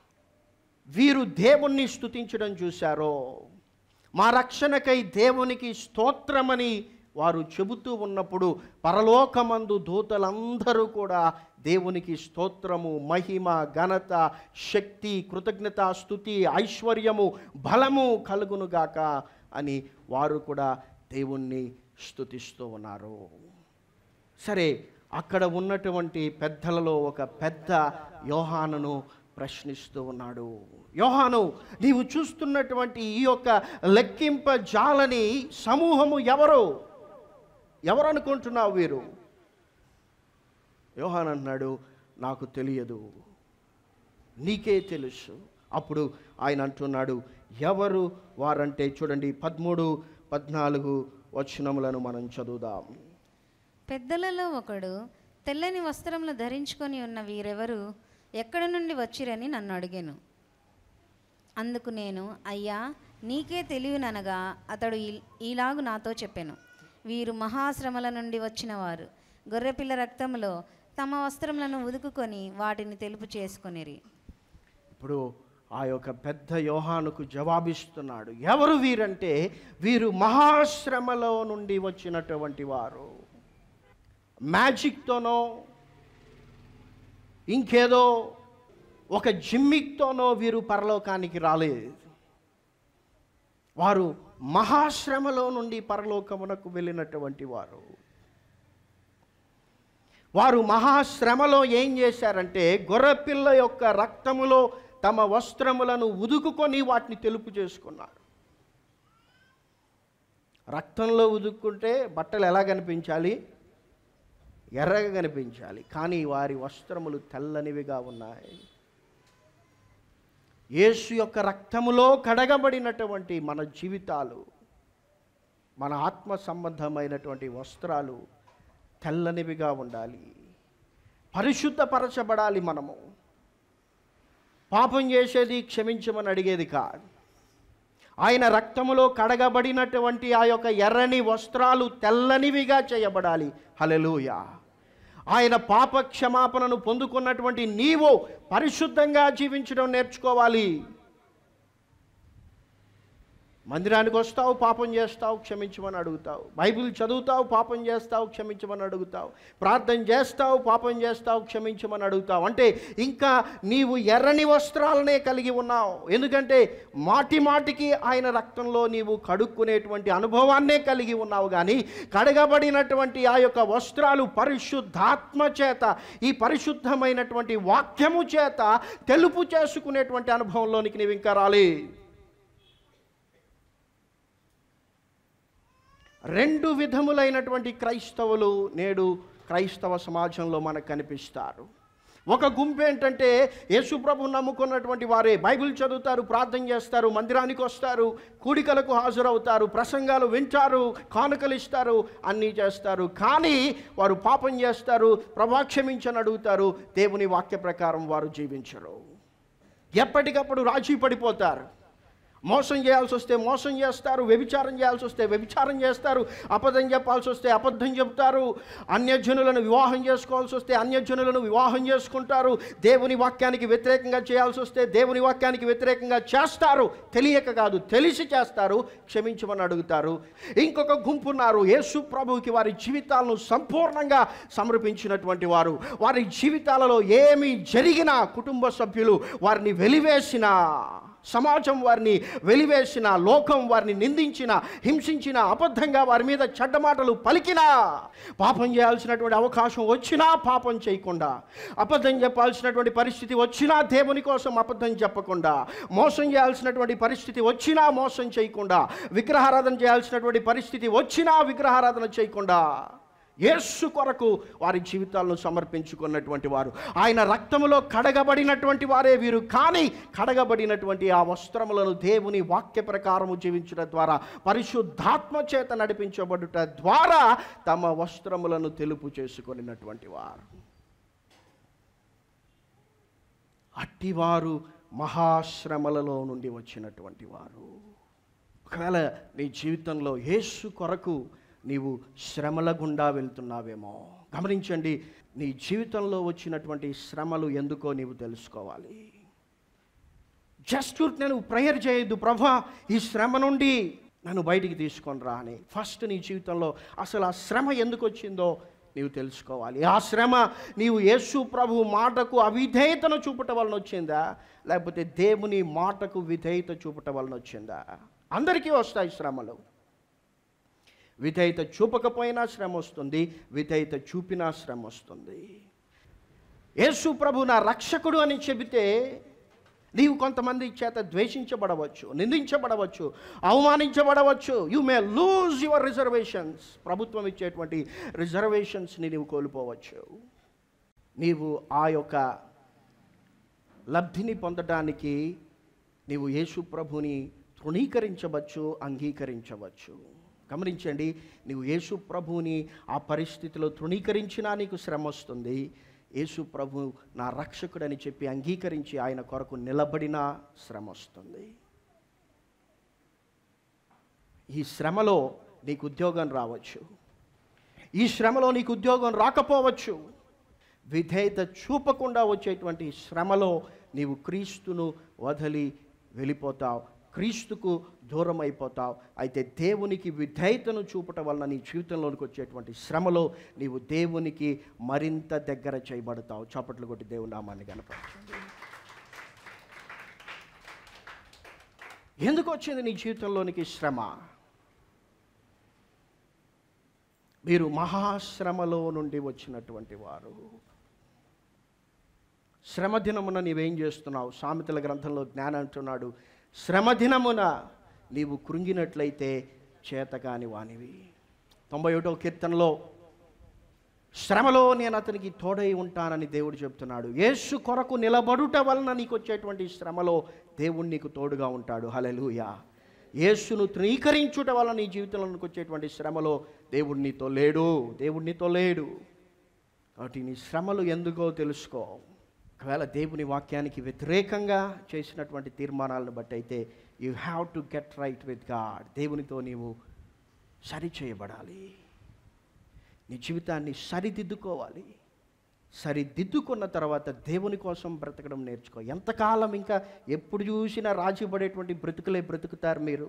వీరు దేవుణ్ణి స్తుతించడం చూశారో మా రక్షణకై దేవునికి స్తోత్రమని వారు చెబుతూ ఉన్నప్పుడు పరలోకమందు దూతలందరూ కూడా దేవునికి స్తోత్రము మహిమ ఘనత శక్తి కృతజ్ఞత స్థుతి ఐశ్వర్యము బలము కలుగునుగాక అని వారు కూడా దేవుణ్ణి స్తుతిస్తూ ఉన్నారు సరే అక్కడ ఉన్నటువంటి పెద్దలలో ఒక పెద్ద యోహానును ప్రశ్నిస్తూ ఉన్నాడు యోహాను నీవు చూస్తున్నటువంటి ఈ యొక్క లెక్కింప జాలని సమూహము ఎవరు ఎవరు అనుకుంటున్నావు వీరు యోహాన్ అన్నాడు నాకు తెలియదు నీకే తెలుసు అప్పుడు ఆయన అంటున్నాడు ఎవరు వారంటే చూడండి పదమూడు పద్నాలుగు వచనములను మనం చదువుదాం పెద్దలలో ఒకడు తెల్లని వస్త్రములు ధరించుకొని ఉన్న వీరెవరు ఎక్కడి నుండి వచ్చిరని నన్ను అడిగాను అందుకు నేను అయ్యా నీకే తెలియననగా అతడు ఈ- ఈలాగు నాతో చెప్పాను వీరు మహాశ్రమల నుండి వచ్చిన వారు గొర్రెపిల్ల రక్తములో తమ వస్త్రములను ఉదుకుకొని వాటిని తెలుపు చేసుకొనిరి ఇప్పుడు ఆ యొక్క పెద్ద యోహానుకు జవాబిస్తున్నాడు ఎవరు వీరంటే వీరు మహాశ్రమలో నుండి వచ్చినటువంటి వారు మ్యాజిక్తోనో ఇంకేదో ఒక జిమ్మిక్తోనో వీరు పరలోకానికి రాలేదు వారు మహాశ్రమలో నుండి పరలోకమునకు వెళ్ళినటువంటి వారు వారు మహాశ్రమలో ఏం చేశారంటే గొర్రెపిల్ల యొక్క రక్తములో తమ వస్త్రములను ఉదుకుకొని వాటిని తెలుపు చేసుకున్నారు రక్తంలో ఉదుక్కుంటే బట్టలు ఎలా కనిపించాలి ఎర్రగా కనిపించాలి కానీ వారి వస్త్రములు తెల్లనివిగా ఉన్నాయి యేసు యొక్క రక్తములో కడగబడినటువంటి మన జీవితాలు మన ఆత్మ సంబంధమైనటువంటి వస్త్రాలు తెల్లనివిగా ఉండాలి పరిశుద్ధపరచబడాలి మనము పాపం చేసేది క్షమించమని అడిగేది కాదు ఆయన రక్తములో కడగబడినటువంటి ఆ యొక్క ఎర్రని వస్త్రాలు తెల్లనివిగా చేయబడాలి హలెలూయ ఆయన పాప క్షమాపణను పొందుకున్నటువంటి నీవు పరిశుద్ధంగా జీవించడం నేర్చుకోవాలి మందిరానికి వస్తావు పాపం చేస్తావు క్షమించమని అడుగుతావు బైబిల్ చదువుతావు పాపం చేస్తావు క్షమించమని అడుగుతావు ప్రార్థన చేస్తావు పాపం చేస్తావు క్షమించమని అడుగుతావు అంటే ఇంకా నీవు ఎర్రని వస్త్రాలనే కలిగి ఉన్నావు ఎందుకంటే మాటి మాటికి ఆయన రక్తంలో నీవు కడుక్కునేటువంటి అనుభవాన్నే కలిగి ఉన్నావు కానీ కడగబడినటువంటి ఆ యొక్క వస్త్రాలు పరిశుద్ధాత్మ చేత ఈ పరిశుద్ధమైనటువంటి వాక్యము చేత తెలుపు చేసుకునేటువంటి అనుభవంలోనికి నీవు ఇంకా రాలే రెండు విధములైనటువంటి క్రైస్తవులు నేడు క్రైస్తవ సమాజంలో మనకు కనిపిస్తారు ఒక గుంపు ఏంటంటే యేసుప్రభు నమ్ముకున్నటువంటి వారే బైబిల్ చదువుతారు ప్రార్థన చేస్తారు మందిరానికి వస్తారు కూడికలకు హాజరవుతారు ప్రసంగాలు వింటారు కానుకలు ఇస్తారు అన్నీ చేస్తారు కానీ వారు పాపం చేస్తారు ప్రభా క్షమించని అడుగుతారు దేవుని వాక్య ప్రకారం వారు జీవించరు ఎప్పటికప్పుడు రాజీ పడిపోతారు మోసం చేయాల్సి వస్తే మోసం చేస్తారు వ్యభిచారం చేయాల్సి వస్తే వ్యభిచారం చేస్తారు అబద్ధం చెప్పాల్సి వస్తే అబద్ధం చెప్తారు అన్యజనులను వివాహం చేసుకోవాల్సి వస్తే అన్యజనులను వివాహం చేసుకుంటారు దేవుని వాక్యానికి వ్యతిరేకంగా చేయాల్సి వస్తే దేవుని వాక్యానికి వ్యతిరేకంగా చేస్తారు తెలియక కాదు తెలిసి చేస్తారు క్షమించమని అడుగుతారు ఇంకొక గుంపు ఉన్నారు యేసు ప్రభువుకి వారి జీవితాలను సంపూర్ణంగా సమర్పించినటువంటి వారు వారి జీవితాలలో ఏమి జరిగినా కుటుంబ సభ్యులు వారిని వెలివేసిన సమాజం వారిని వెలివేసిన లోకం వారిని నిందించిన హింసించిన అబద్ధంగా వారి మీద చెడ్డ మాటలు పలికినా పాపం చేయాల్సినటువంటి అవకాశం వచ్చినా పాపం చేయకుండా అబద్ధం చెప్పాల్సినటువంటి పరిస్థితి వచ్చినా దేవుని కోసం అబద్ధం చెప్పకుండా మోసం చేయాల్సినటువంటి పరిస్థితి వచ్చినా మోసం చేయకుండా విగ్రహారాధన చేయాల్సినటువంటి పరిస్థితి వచ్చినా విగ్రహారాధన చేయకుండా యేసు కొరకు వారి జీవితాలను సమర్పించుకున్నటువంటి వారు ఆయన రక్తములో కడగబడినటువంటి వారే వీరు కానీ కడగబడినటువంటి ఆ వస్త్రములను దేవుని వాక్య ప్రకారము జీవించడం ద్వారా పరిశుద్ధాత్మ చేత నడిపించబడుట ద్వారా తమ వస్త్రములను తెలుపు చేసుకున్నటువంటి వారు అట్టివారు మహాశ్రమలలో నుండి వచ్చినటువంటి వారు ఒకవేళ నీ జీవితంలో యేసు కొరకు నీవు శ్రమల గుండా వెళ్తున్నావేమో గమనించండి నీ జీవితంలో వచ్చినటువంటి శ్రమలు ఎందుకో నీవు తెలుసుకోవాలి జస్ట్ నేను ప్రేయర్ చేయొద్దు ప్రభా ఈ శ్రమ నుండి నన్ను బయటికి తీసుకొని రా అని ఫస్ట్ నీ జీవితంలో అసలు ఆ శ్రమ ఎందుకు వచ్చిందో నీవు తెలుసుకోవాలి ఆ శ్రమ నీవు యేసు ప్రభు మాటకు అవిధేయతను చూపటం వలన వచ్చిందా లేకపోతే దేవుని మాటకు విధేయత చూపటం వలన వచ్చిందా అందరికీ వస్తాయి శ్రమలు విధేయత చూపకపోయినా శ్రమ వస్తుంది విధేయత చూపినా శ్రమ వస్తుంది యేసు ప్రభు నా రక్షకుడు అని చెబితే నీవు కొంతమంది చేత ద్వేషించబడవచ్చు నిందించబడవచ్చు అవమానించబడవచ్చు you may lose your reservations ప్రభుత్వం ఇచ్చేటువంటి రిజర్వేషన్స్ని నీవు కోల్పోవచ్చు నీవు ఆ యొక్క లబ్ధిని పొందడానికి నీవు యేసు ప్రభుని తృణీకరించవచ్చు అంగీకరించవచ్చు గమనించండి నీవు యేసు ప్రభుని ఆ పరిస్థితిలో తృణీకరించినా నీకు శ్రమ వస్తుంది యేసు ప్రభు నా రక్షకుడని చెప్పి అంగీకరించి ఆయన కొరకు నిలబడినా శ్రమ వస్తుంది ఈ శ్రమలో నీకు ఉద్యోగం రావచ్చు ఈ శ్రమలో నీకు ఉద్యోగం రాకపోవచ్చు విధేయత చూపకుండా వచ్చేటువంటి శ్రమలో నీవు క్రీస్తును వదిలి వెళ్ళిపోతావు క్రీస్తుకు దూరం అయిపోతావు అయితే దేవునికి విధేయతను చూపటం వలన నీ జీవితంలోనికి వచ్చేటువంటి శ్రమలో నీవు దేవునికి మరింత దగ్గర చేయబడతావు చప్పట్లు కొట్టి దేవుని నామాన్ని కనపరచండి ఎందుకు వచ్చింది నీ జీవితంలోనికి శ్రమ మీరు మహాశ్రమలో నుండి వచ్చినటువంటి వారు శ్రమ దినమున నీవేం చేస్తున్నావు సామెతల గ్రంథంలో జ్ఞానం అంటున్నాడు శ్రమ దినమున నీవు కృంగినట్లయితే చేతకాని వానివి తొంభై ఒకటో కీర్తనలో శ్రమలో నేను అతనికి తోడై ఉంటానని దేవుడు చెప్తున్నాడు యేసు కొరకు నిలబడుట వలన నీకు వచ్చేటువంటి శ్రమలో దేవుడు నీకు తోడుగా ఉంటాడు హలెలూయా యేసును త్రీకరించుట వలన నీ జీవితంలోకి వచ్చేటువంటి శ్రమలో దేవుడు నీతో లేడు దేవుడు నీతో లేడు కాబట్టి నీ శ్రమలు ఎందుకో తెలుసుకో ఒకవేళ దేవుని వాక్యానికి వ్యతిరేకంగా చేసినటువంటి తీర్మానాలను బట్టి అయితే you have to get right with God దేవునితో నీవు సరిచేయబడాలి నీ జీవితాన్ని సరిదిద్దుకోవాలి సరిదిద్దుకున్న తర్వాత దేవుని కోసం బ్రతకడం నేర్చుకో ఎంతకాలం ఇంకా ఎప్పుడు చూసినా రాజీ పడేటువంటి బ్రతుకులే బ్రతుకుతారు మీరు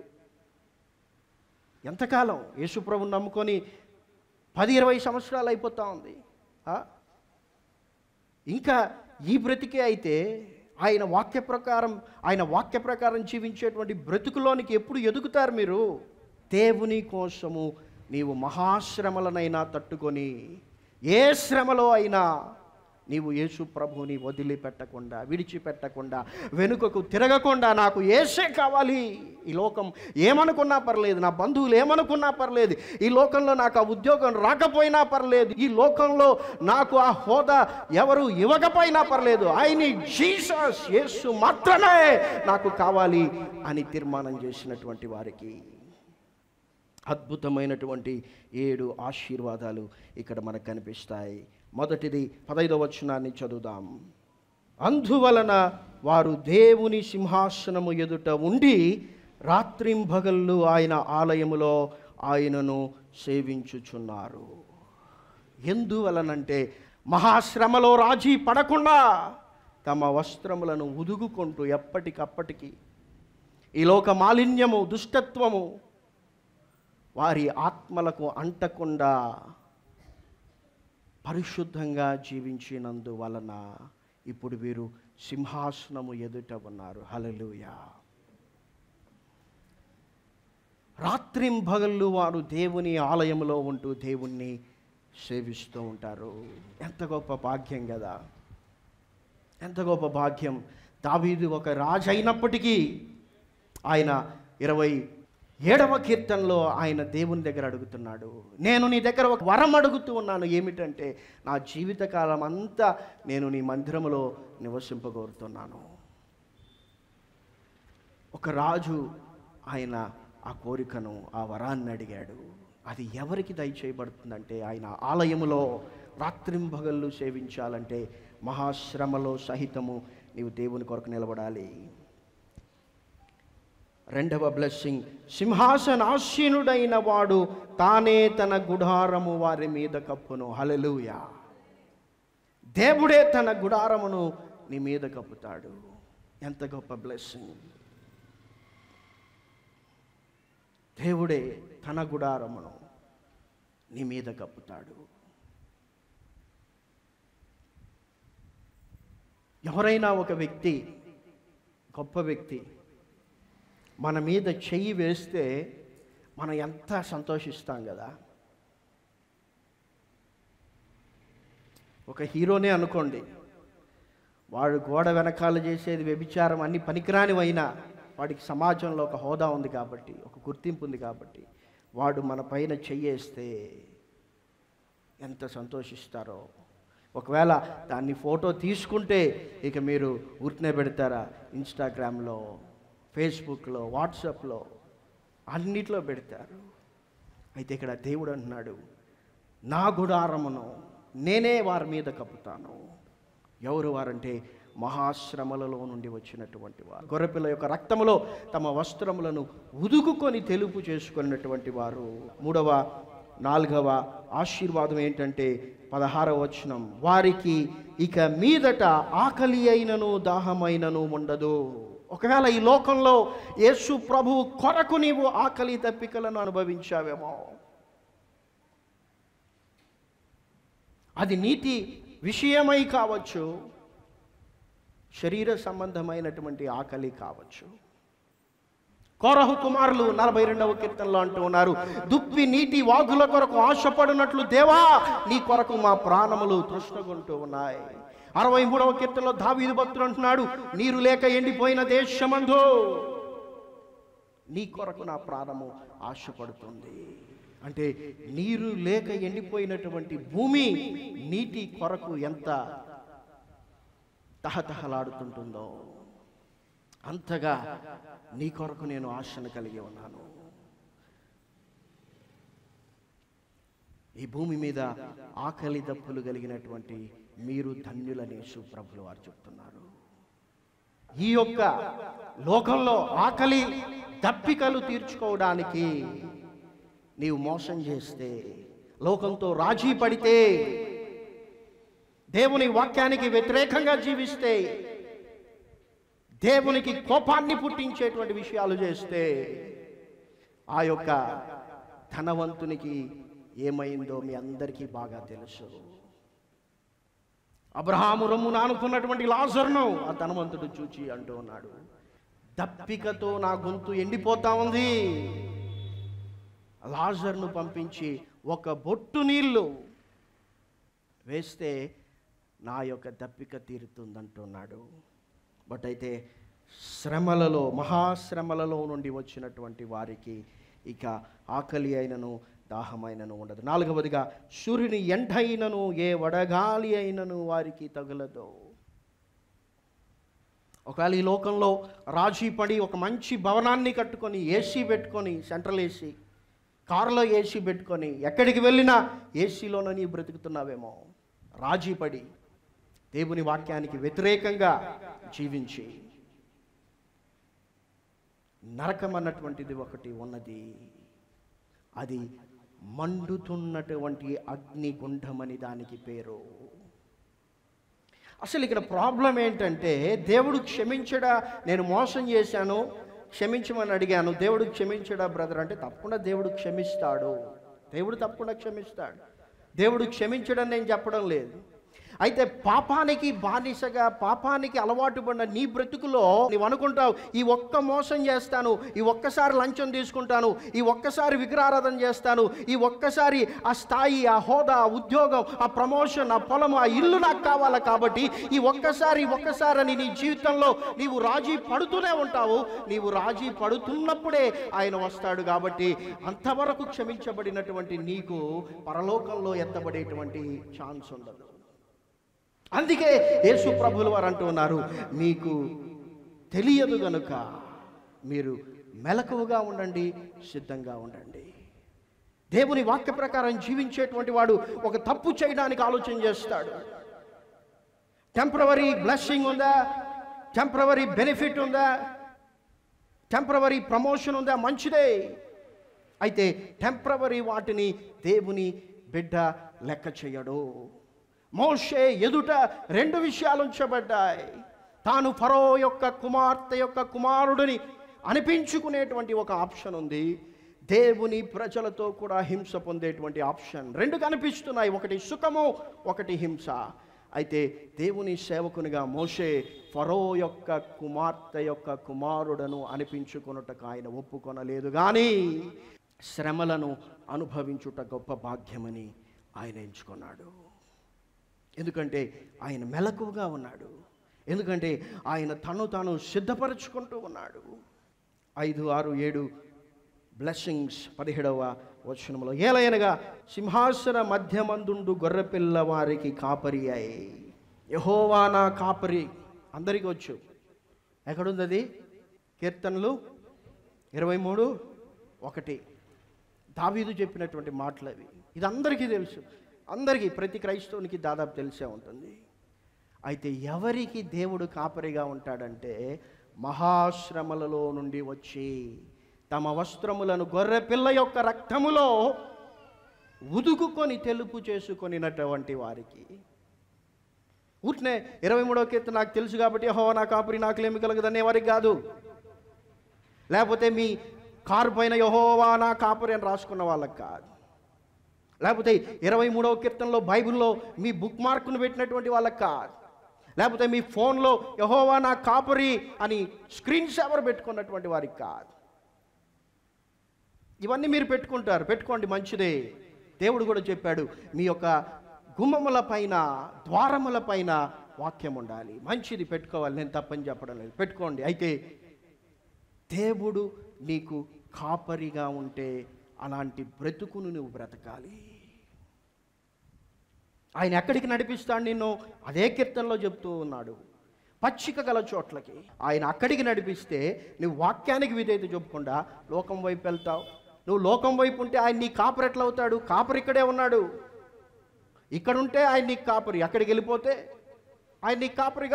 ఎంతకాలం యేసుప్రభుని నమ్ముకొని పది ఇరవై సంవత్సరాలు అయిపోతా ఉంది ఆ? ఇంకా ఈ బ్రతికే అయితే ఆయన వాక్య ప్రకారం ఆయన వాక్య ప్రకారం జీవించేటువంటి బ్రతుకులోనికి ఎప్పుడు ఎదుగుతారు మీరు దేవుని కోసము నీవు మహాశ్రమలనైనా తట్టుకొని ఏ శ్రమలో అయినా నీవు యేసు ప్రభుని వదిలిపెట్టకుండా విడిచిపెట్టకుండా వెనుకకు తిరగకుండా నాకు ఏసే కావాలి ఈ లోకం ఏమనుకున్నా పర్లేదు నా బంధువులు ఏమనుకున్నా పర్లేదు ఈ లోకంలో నాకు ఆ ఉద్యోగం రాకపోయినా పర్లేదు ఈ లోకంలో నాకు ఆ హోదా ఎవరు ఇవ్వకపోయినా పర్లేదు ఆయన జీసస్ యేసు మాత్రమే నాకు కావాలి అని తీర్మానం చేసినటువంటి వారికి అద్భుతమైనటువంటి ఏడు ఆశీర్వాదాలు ఇక్కడ మనకు కనిపిస్తాయి మొదటిది పదైదవ వచనాన్ని చదువుదాం అందువలన వారు దేవుని సింహాసనము ఎదుట ఉండి రాత్రింభగళ్ళు ఆయన ఆలయములో ఆయనను సేవించుచున్నారు ఎందువలనంటే మహాశ్రమలో రాజీ పడకుండా తమ వస్త్రములను ఉదుగుకుంటూ ఎప్పటికప్పటికి ఈ లోక మాలిన్యము దుష్టత్వము వారి ఆత్మలకు అంటకుండా పరిశుద్ధంగా జీవించినందువలన ఇప్పుడు వీరు సింహాసనము ఎదుట ఉన్నారు హలలుయా రాత్రింబగళ్ళు వారు దేవుని ఆలయంలో ఉంటూ దేవుణ్ణి సేవిస్తూ ఉంటారు ఎంత గొప్ప భాగ్యం కదా ఎంత గొప్ప భాగ్యం దావీదు ఒక రాజు అయినప్పటికీ ఆయన ఇరవై ఏడవ కీర్తనలో ఆయన దేవుని దగ్గర అడుగుతున్నాడు నేను నీ దగ్గర ఒక వరం అడుగుతూ ఉన్నాను ఏమిటంటే నా జీవితకాలం అంతా నేను నీ మందిరములో నివసింపగోరుతున్నాను ఒక రాజు ఆయన ఆ కోరికను ఆ వరాన్ని అడిగాడు అది ఎవరికి దయచేయబడుతుందంటే ఆయన ఆలయములో రాత్రింబగళ్ళు సేవించాలంటే మహాశ్రమలో సహితము నీవు దేవుని కొరకు నిలబడాలి రెండవ బ్లెస్సింగ్ సింహాసనాసీనుడైన వాడు తానే తన గుడారము వారి మీద కప్పును హలలుయా దేవుడే తన గుడారమును నీ మీద కప్పుతాడు ఎంత గొప్ప బ్లెస్సింగ్ దేవుడే తన గుడారమును నీ మీద కప్పుతాడు ఎవరైనా ఒక వ్యక్తి గొప్ప వ్యక్తి మన మీద చెయ్యి వేస్తే మనం ఎంత సంతోషిస్తాం కదా ఒక హీరోనే అనుకోండి వాడు గోడ వెనకాల చేసేది వ్యభిచారం అన్ని పనికిరానివైనా వాడికి సమాజంలో ఒక హోదా ఉంది కాబట్టి ఒక గుర్తింపు ఉంది కాబట్టి వాడు మన పైన చెయ్యేస్తే ఎంత సంతోషిస్తారో ఒకవేళ దాన్ని ఫోటో తీసుకుంటే ఇక మీరు ఊరికనే పెడతారా ఇన్స్టాగ్రామ్లో ఫేస్బుక్లో వాట్సాప్లో అన్నిట్లో పెడతారు అయితే ఇక్కడ దేవుడు అంటున్నాడు నా గుడారమును నేనే వారి మీద కప్పుతాను ఎవరు వారంటే మహాశ్రమలలో నుండి వచ్చినటువంటి వారు గొర్రెపిల్ల యొక్క రక్తములో తమ వస్త్రములను ఉదుకుకొని తెలుపు చేసుకున్నటువంటి వారు మూడవ నాలుగవ ఆశీర్వాదం ఏంటంటే పదహారవ వచనం వారికి ఇక మీదట ఆకలి అయినను దాహమైనను ఉండదు ఒకవేళ ఈ లోకంలో యేసు ప్రభు కొరకు నీవు ఆకలి తప్పికలను అనుభవించావేమో అది నీతి విషయమై కావచ్చు శరీర సంబంధమైనటువంటి ఆకలి కావచ్చు కోరహు కుమారులు నలభై రెండవ కీర్తనలో అంటూ ఉన్నారు దుప్పి నీటి వాగుల కొరకు ఆశపడినట్లు దేవా నీ కొరకు మా ప్రాణములు తృష్ణగుంటూ ఉన్నాయి అరవై మూడవ కీర్తనలో దావీదు భక్తుడు అంటున్నాడు నీరు లేక ఎండిపోయిన దేశమందు నీ కొరకు నా ప్రాణము ఆశపడుతుంది అంటే నీరు లేక ఎండిపోయినటువంటి భూమి నీటి కొరకు ఎంత తహతహలాడుతుంటుందో అంతగా నీ కొరకు నేను ఆశను కలిగి ఉన్నాను ఈ భూమి మీద ఆకలి దప్పులు కలిగినటువంటి మీరు ధన్యులని సుప్రభులు వారు చెప్తున్నారు ఈ యొక్క లోకంలో ఆకలి దప్పికలు తీర్చుకోవడానికి నీవు మోసం చేస్తే లోకంతో రాజీ పడితే దేవుని వాక్యానికి వ్యతిరేకంగా జీవిస్తే దేవునికి కోపాన్ని పుట్టించేటువంటి విషయాలు చేస్తే ఆ యొక్క ధనవంతునికి ఏమైందో మీ అందరికీ బాగా తెలుసు అబ్రహాము రొమ్మును ఆనుకున్నటువంటి లాజర్ను ఆ ధనవంతుడు చూచి అంటూ ఉన్నాడు దప్పికతో నా గొంతు ఎండిపోతా ఉంది లాజర్ను పంపించి ఒక బొట్టు నీళ్లు వేస్తే నా యొక్క దప్పిక తీరుతుందంటున్నాడు బట్ అయితే శ్రమలలో మహాశ్రమలలో నుండి వచ్చినటువంటి వారికి ఇక ఆకలి అయినను దాహమైనను ఉండదు నాలుగవదిగా సూర్యుని ఎండ అయినను ఏ వడగాలి అయినను వారికి తగులదు ఒకవేళ ఈ లోకంలో రాజీ పడి ఒక మంచి భవనాన్ని కట్టుకొని ఏసీ పెట్టుకొని సెంట్రల్ ఏసీ కారులో ఏసీ పెట్టుకొని ఎక్కడికి వెళ్ళినా ఏసీలోనే నీ బ్రతుకుతున్నావేమో రాజీ పడి దేవుని వాక్యానికి వ్యతిరేకంగా జీవించి నరకం అన్నటువంటిది ఒకటి ఉన్నది అది మండుతున్నటువంటి అగ్నిగుండమని దానికి పేరు అసలు ఇక్కడ ప్రాబ్లం ఏంటంటే దేవుడు క్షమించడా నేను మోసం చేశాను క్షమించమని అడిగాను దేవుడు క్షమించడా బ్రదర్ అంటే తప్పకుండా దేవుడు క్షమిస్తాడు దేవుడు తప్పకుండా క్షమిస్తాడు దేవుడు క్షమించడం నేను చెప్పడం లేదు అయితే పాపానికి బానిసగా పాపానికి అలవాటు పడిన నీ బ్రతుకులో నీవు అనుకుంటావు ఈ ఒక్క మోసం చేస్తాను ఈ ఒక్కసారి లంచం తీసుకుంటాను ఈ ఒక్కసారి విగ్రహారాధన చేస్తాను ఈ ఒక్కసారి ఆ స్థాయి ఆ హోదా ఆ ఉద్యోగం ఆ ప్రమోషన్ ఆ పొలం ఆ ఇల్లు నాకు కావాలి కాబట్టి ఈ ఒక్కసారి ఒక్కసారి అని నీ జీవితంలో నీవు రాజీ పడుతూనే ఉంటావు నీవు రాజీ పడుతున్నప్పుడే ఆయన వస్తాడు కాబట్టి అంతవరకు క్షమించబడినటువంటి నీకు పరలోకంలో ఎత్తబడేటువంటి ఛాన్స్ ఉండదు అందుకే యేసు ప్రభులు వారు అంటూ ఉన్నారు మీకు తెలియదు గనుక మీరు మెలకువగా ఉండండి సిద్ధంగా ఉండండి దేవుని వాక్య ప్రకారం జీవించేటువంటి వాడు ఒక తప్పు చేయడానికి ఆలోచన చేస్తాడు టెంపరవరీ బ్లెస్సింగ్ ఉందా టెంపరవరీ బెనిఫిట్ ఉందా టెంపరవరీ ప్రమోషన్ ఉందా మంచిదే అయితే టెంపరవరీ వాటిని దేవుని బిడ్డ లెక్క చేయడు మోషే ఎదుట రెండు విషయాలు ఉంచబడ్డాయి తాను ఫరో యొక్క కుమార్తె యొక్క కుమారుడిని అనిపించుకునేటువంటి ఒక ఆప్షన్ ఉంది దేవుని ప్రజలతో కూడా హింస పొందేటువంటి ఆప్షన్ రెండు కనిపిస్తున్నాయి ఒకటి సుఖము ఒకటి హింస అయితే దేవుని సేవకునిగా మోషే ఫరో యొక్క కుమార్తె యొక్క కుమారుడను అనిపించుకొనుటకు ఆయన ఒప్పుకొనలేదు కానీ శ్రమలను అనుభవించుట గొప్ప భాగ్యమని ఆయన ఎంచుకున్నాడు ఎందుకంటే ఆయన మెలకువగా ఉన్నాడు ఎందుకంటే ఆయన తను తాను సిద్ధపరచుకుంటూ ఉన్నాడు ఐదు ఆరు ఏడు బ్లెస్సింగ్స్ పదిహేడవ వచనంలో ఏలయనగా సింహాసన మధ్యమందుండు గొర్రెపిల్ల వారికి కాపరి అయి యహోవా నా కాపరి అందరికీ వచ్చు ఎక్కడుంది అది కీర్తనలు ఇరవై మూడు ఒకటి దావీదు చెప్పినటువంటి మాటలు అవి ఇది అందరికీ తెలుసు అందరికీ ప్రతి క్రైస్తవునికి దాదాపు తెలిసే ఉంటుంది అయితే ఎవరికి దేవుడు కాపరిగా ఉంటాడంటే మహాశ్రమలలో నుండి వచ్చి తమ వస్త్రములను గొర్రె పిల్ల యొక్క రక్తములో ఉదుకుకొని తెలుపు చేసుకొనినటువంటి వారికి ఊట్నే ఇరవై మూడో కీర్తన నాకు తెలుసు కాబట్టి హో నా కాపురి నాకులేమి కలగదనే వారికి కాదు లేకపోతే మీ కారు పైన యహోవా నా కాపురి అని రాసుకున్న వాళ్ళకి కాదు లేకపోతే ఇరవై మూడవ కీర్తనలో బైబిల్లో మీ బుక్ మార్కును పెట్టినటువంటి వాళ్ళకి కాదు లేకపోతే మీ ఫోన్లో యహోవా నా కాపురి అని స్క్రీన్ సేవర్ పెట్టుకున్నటువంటి వారికి కాదు ఇవన్నీ మీరు పెట్టుకుంటారు పెట్టుకోండి మంచిదే దేవుడు కూడా చెప్పాడు మీ యొక్క గుమ్మముల పైన ద్వారముల పైన వాక్యం ఉండాలి మంచిది పెట్టుకోవాలి నేను తప్పని చెప్పడం లేదు పెట్టుకోండి అయితే దేవుడు నీకు కాపరిగా ఉంటే అలాంటి బ్రతుకును నువ్వు బ్రతకాలి ఆయన ఎక్కడికి నడిపిస్తాడు నిన్ను అదే కీర్తనలో చెప్తూ ఉన్నాడు పచ్చిక గల చోట్లకి ఆయన అక్కడికి నడిపిస్తే నువ్వు వాక్యానికి విధేయత చెప్పుకుండా లోకం వైపు వెళ్తావు నువ్వు లోకం వైపు ఉంటే ఆయన నీ కాపరి ఎట్లా అవుతాడు కాపరి ఇక్కడే ఉన్నాడు ఇక్కడ ఉంటే ఆయన నీకు కాపరి అక్కడికి వెళ్ళిపోతే ఆయన నీకు కాపరిగా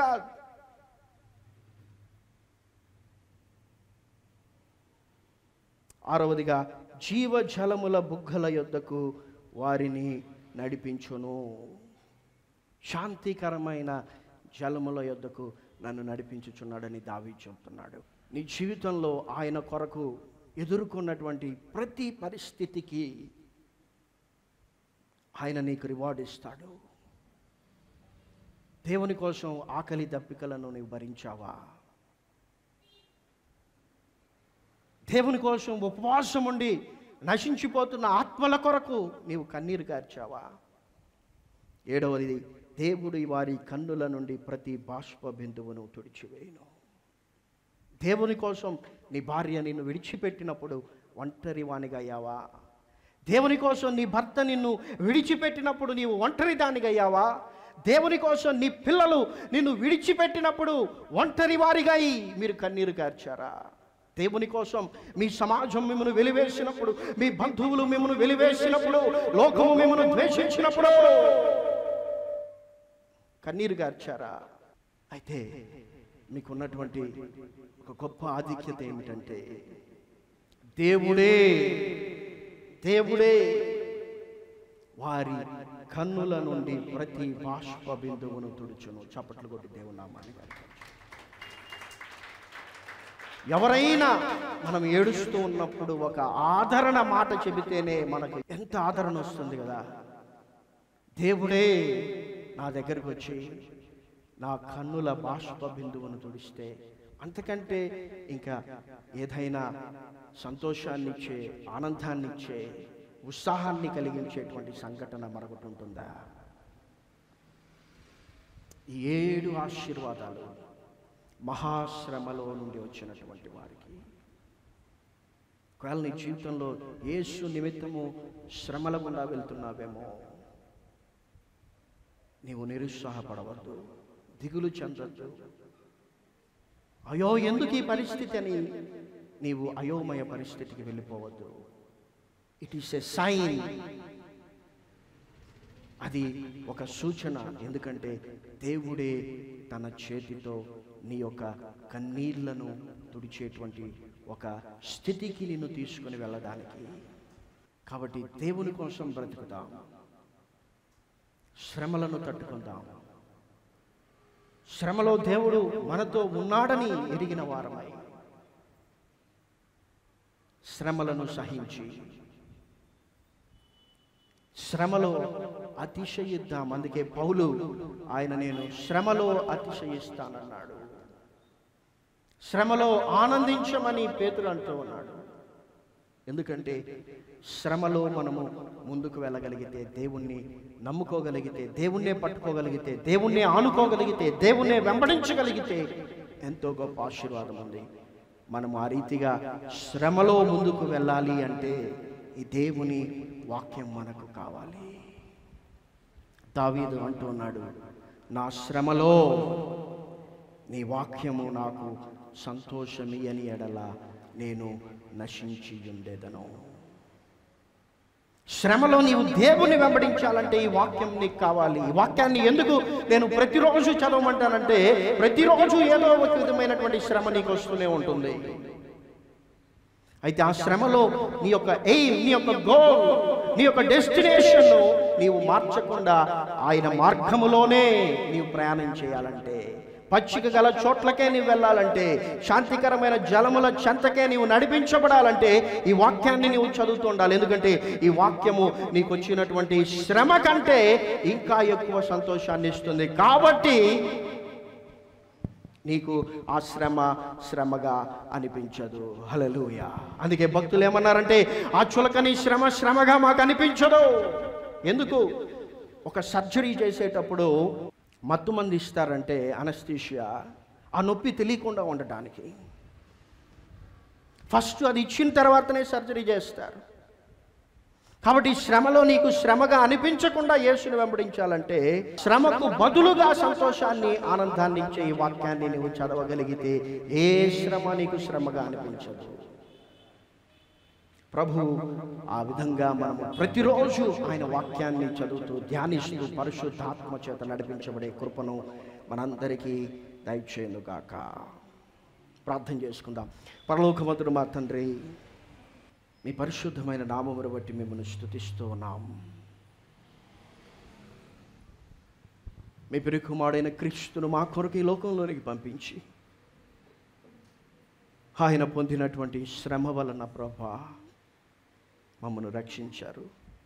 ఆరవదిగా జీవజలముల బుగ్గల యొద్దకు వారిని నడిపించును శాంతికరమైన జలముల యొద్దకు నన్ను నడిపించుచున్నాడని దావి చెబుతున్నాడు నీ జీవితంలో ఆయన కొరకు ఎదుర్కొన్నటువంటి ప్రతి పరిస్థితికి ఆయన నీకు రివార్డ్ ఇస్తాడు దేవుని కోసం ఆకలి దప్పికలను నీవు భరించావా దేవుని కోసం ఉపవాసం ఉండి నశించిపోతున్న ఆత్మల కొరకు నీవు కన్నీరు కార్చావా ఏడవది దేవుడి వారి కన్నుల నుండి ప్రతి బాష్ప బిందువును తుడిచివేయును దేవుని కోసం నీ భార్య నిన్ను విడిచిపెట్టినప్పుడు ఒంటరి వానిగా అయ్యావా దేవుని కోసం నీ భర్త నిన్ను విడిచిపెట్టినప్పుడు నీవు ఒంటరి దానిగా అయ్యావా దేవుని కోసం నీ పిల్లలు నిన్ను విడిచిపెట్టినప్పుడు ఒంటరి వారిగా అయి మీరు కన్నీరు కార్చారా దేవుని కోసం మీ సమాజం మిమ్మల్ని వెలివేసినప్పుడు మీ బంధువులు మిమ్మల్ని వెలివేసినప్పుడు లోకము మిమ్మల్ని ద్వేషించినప్పుడు కన్నీరు గార్చారా అయితే మీకున్నటువంటి ఒక గొప్ప ఆధిక్యత ఏమిటంటే దేవుడే దేవుడే వారి కన్నుల నుండి ప్రతి బాష్ప బిందువును తుడుచును చప్పట్లు కొట్టి దేవుని నామాన్ని కనపరచు. ఎవరైనా మనం ఏడుస్తూ ఉన్నప్పుడు ఒక ఆదరణ మాట చెబితేనే మనకు ఎంత ఆదరణ వస్తుంది కదా దేవుడే నా దగ్గరకు వచ్చి నా కన్నుల బాష్ప బిందువును తుడిస్తే అంతకంటే ఇంకా ఏదైనా సంతోషాన్ని ఇచ్చే ఆనందాన్ని ఇచ్చే ఉత్సాహాన్ని కలిగించేటువంటి సంఘటన మరొకటి ఉంటుందా ఈ ఏడు ఆశీర్వాదాలు మహాశ్రమలో నుండి వచ్చినటువంటి వారికి ఒకవేళ నీ జీవితంలో యేసు నిమిత్తము శ్రమల గుండా వెళ్తున్నావేమో నీవు నిరుత్సాహపడవద్దు దిగులు చెందొద్దు అయో ఎందుకు ఈ పరిస్థితి అని నీవు అయోమయ పరిస్థితికి వెళ్ళిపోవద్దు ఇట్ ఈస్ ఎ సైన్ అది ఒక సూచన ఎందుకంటే దేవుడే తన చేతితో నీ యొక్క కన్నీళ్లను తుడిచేటువంటి ఒక స్థితికి నిన్ను తీసుకుని వెళ్ళడానికి కాబట్టి దేవుని కోసం బ్రతుకుదాం శ్రమలను తట్టుకుందాం శ్రమలో దేవుడు మనతో ఉన్నాడని ఎరిగిన వారమై శ్రమలను సహించి శ్రమలో అతిశయిద్దాం అందుకే పౌలు ఆయన నేను శ్రమలో అతిశయిస్తానన్నాడు శ్రమలో ఆనందించమని పేతురు అంటూ ఉన్నాడు ఎందుకంటే శ్రమలో మనము ముందుకు వెళ్ళగలిగితే దేవుణ్ణి నమ్ముకోగలిగితే దేవుణ్ణే పట్టుకోగలిగితే దేవుణ్ణే ఆనుకోగలిగితే దేవుణ్ణే వెంబడించగలిగితే ఎంతో గొప్ప ఆశీర్వాదం ఉంది మనం ఆ రీతిగా శ్రమలో ముందుకు వెళ్ళాలి అంటే ఈ దేవుని వాక్యం మనకు కావాలి దావీదు అంటున్నాడు నా శ్రమలో నీ వాక్యము నాకు సంతోషమియని ఎడల నేను నశించి ఉండేదను శ్రమలో నీవు దేవుని వెంబడించాలంటే ఈ వాక్యం నీకు కావాలి ఈ వాక్యాన్ని ఎందుకు నేను ప్రతిరోజు చదవమంటానంటే ప్రతిరోజు ఏదో ఒక విధమైనటువంటి శ్రమ నీకు వస్తూనే ఉంటుంది అయితే ఆ శ్రమలో నీ యొక్క ఎయిమ్ నీ యొక్క గోల్ నీ యొక్క డెస్టినేషన్ నీవు మార్చకుండా ఆయన మార్గములోనే నీవు ప్రయాణం చేయాలంటే పచ్చిక గల చోట్లకే నీవు వెళ్ళాలంటే శాంతికరమైన జలముల చెంతకే నీవు నడిపించబడాలంటే ఈ వాక్యాన్ని నీవు చదువుతూ ఉండాలి ఎందుకంటే ఈ వాక్యము నీకు వచ్చినటువంటి శ్రమ కంటే ఇంకా ఎక్కువ సంతోషాన్ని ఇస్తుంది కాబట్టి నీకు ఆ శ్రమ శ్రమగా అనిపించదు హలలుయ అందుకే భక్తులు ఏమన్నారంటే ఆ చులకని శ్రమ శ్రమగా మాకు అనిపించదు ఎందుకు ఒక సర్జరీ చేసేటప్పుడు మత్తు మంది ఇస్తారంటే అనస్థీషియా ఆ నొప్పి తెలియకుండా ఉండటానికి ఫస్ట్ అది ఇచ్చిన తర్వాతనే సర్జరీ చేస్తారు కాబట్టి శ్రమలో నీకు శ్రమగా అనిపించకుండా యేసుని వెంబడించాలంటే శ్రమకు బదులుగా సంతోషాన్ని ఆనందాన్ని ఇచ్చే ఈ వాక్యాన్ని నువ్వు చదవగలిగితే ఏ శ్రమ నీకు శ్రమగా అనిపించదు ప్రభు ఆ విధంగా మనం ప్రతిరోజు ఆయన వాక్యాన్ని చదువుతూ ధ్యానిస్తూ పరిశుద్ధాత్మ చేత నడిపించబడే కృపను మనందరికీ దయచేయను గాక ప్రార్థన చేసుకుందాం పరలోకమంతుడు మా తండ్రి మీ పరిశుద్ధమైన నామమును బట్టి మిమ్మల్ని స్థుతిస్తూ ఉన్నాం మీ పిరుకుమాడైన క్రీస్తును మా కొరకు ఈ లోకంలోనికి పంపించి ఆయన పొందినటువంటి శ్రమ వలన ప్రభా మమ్మను రక్షించారు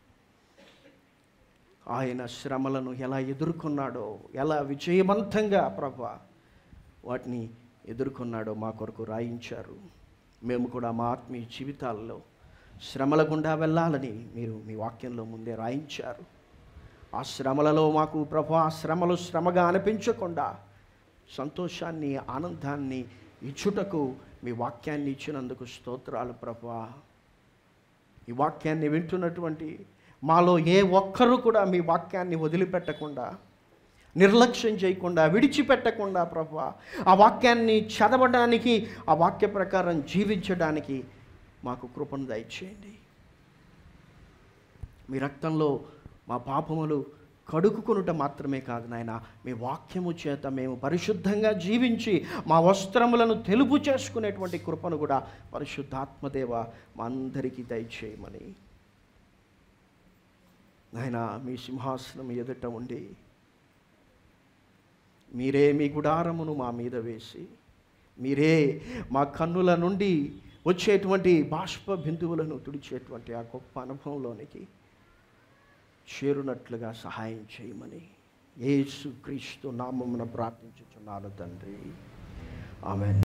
ఆయన శ్రమలను ఎలా ఎదుర్కొన్నాడో ఎలా విజయవంతంగా ప్రభా వాటిని ఎదుర్కొన్నాడో మా కొరకు రాయించారు మేము కూడా మా ఆత్మీయ జీవితాల్లో శ్రమల గుండా వెళ్ళాలని మీరు మీ వాక్యంలో ముందే రాయించారు ఆ శ్రమలలో మాకు ప్రభు ఆ శ్రమలు శ్రమగా అనిపించకుండా సంతోషాన్ని ఆనందాన్ని ఇచ్చుటకు మీ వాక్యాన్ని ఇచ్చినందుకు స్తోత్రాలు ప్రభా ఈ వాక్యాన్ని వింటున్నటువంటి మాలో ఏ ఒక్కరూ కూడా మీ వాక్యాన్ని వదిలిపెట్టకుండా నిర్లక్ష్యం చేయకుండా విడిచిపెట్టకుండా ప్రభా ఆ వాక్యాన్ని చదవడానికి ఆ వాక్య ప్రకారం జీవించడానికి మాకు కృపను దయచేయండి మీ రక్తంలో మా పాపములు కడుక్కునుట మాత్రమే కాదు నాయన మీ వాక్యము చేత మేము పరిశుద్ధంగా జీవించి మా వస్త్రములను తెలుపు చేసుకునేటువంటి కృపను కూడా పరిశుద్ధాత్మదేవ మా అందరికీ దయచేయమని నాయన మీ సింహాసనం ఎదుట ఉండి మీరే మీ గుడారమును మా మీద వేసి మీరే మా కన్నుల నుండి వచ్చేటువంటి బాష్ప బిందువులను తుడిచేటువంటి ఆ గొప్ప అనుభవంలోనికి చేరునట్లుగా సహాయం చేయమని యేసు క్రీస్తు నామమున ప్రార్థించుచున్నాను తండ్రి ఆమె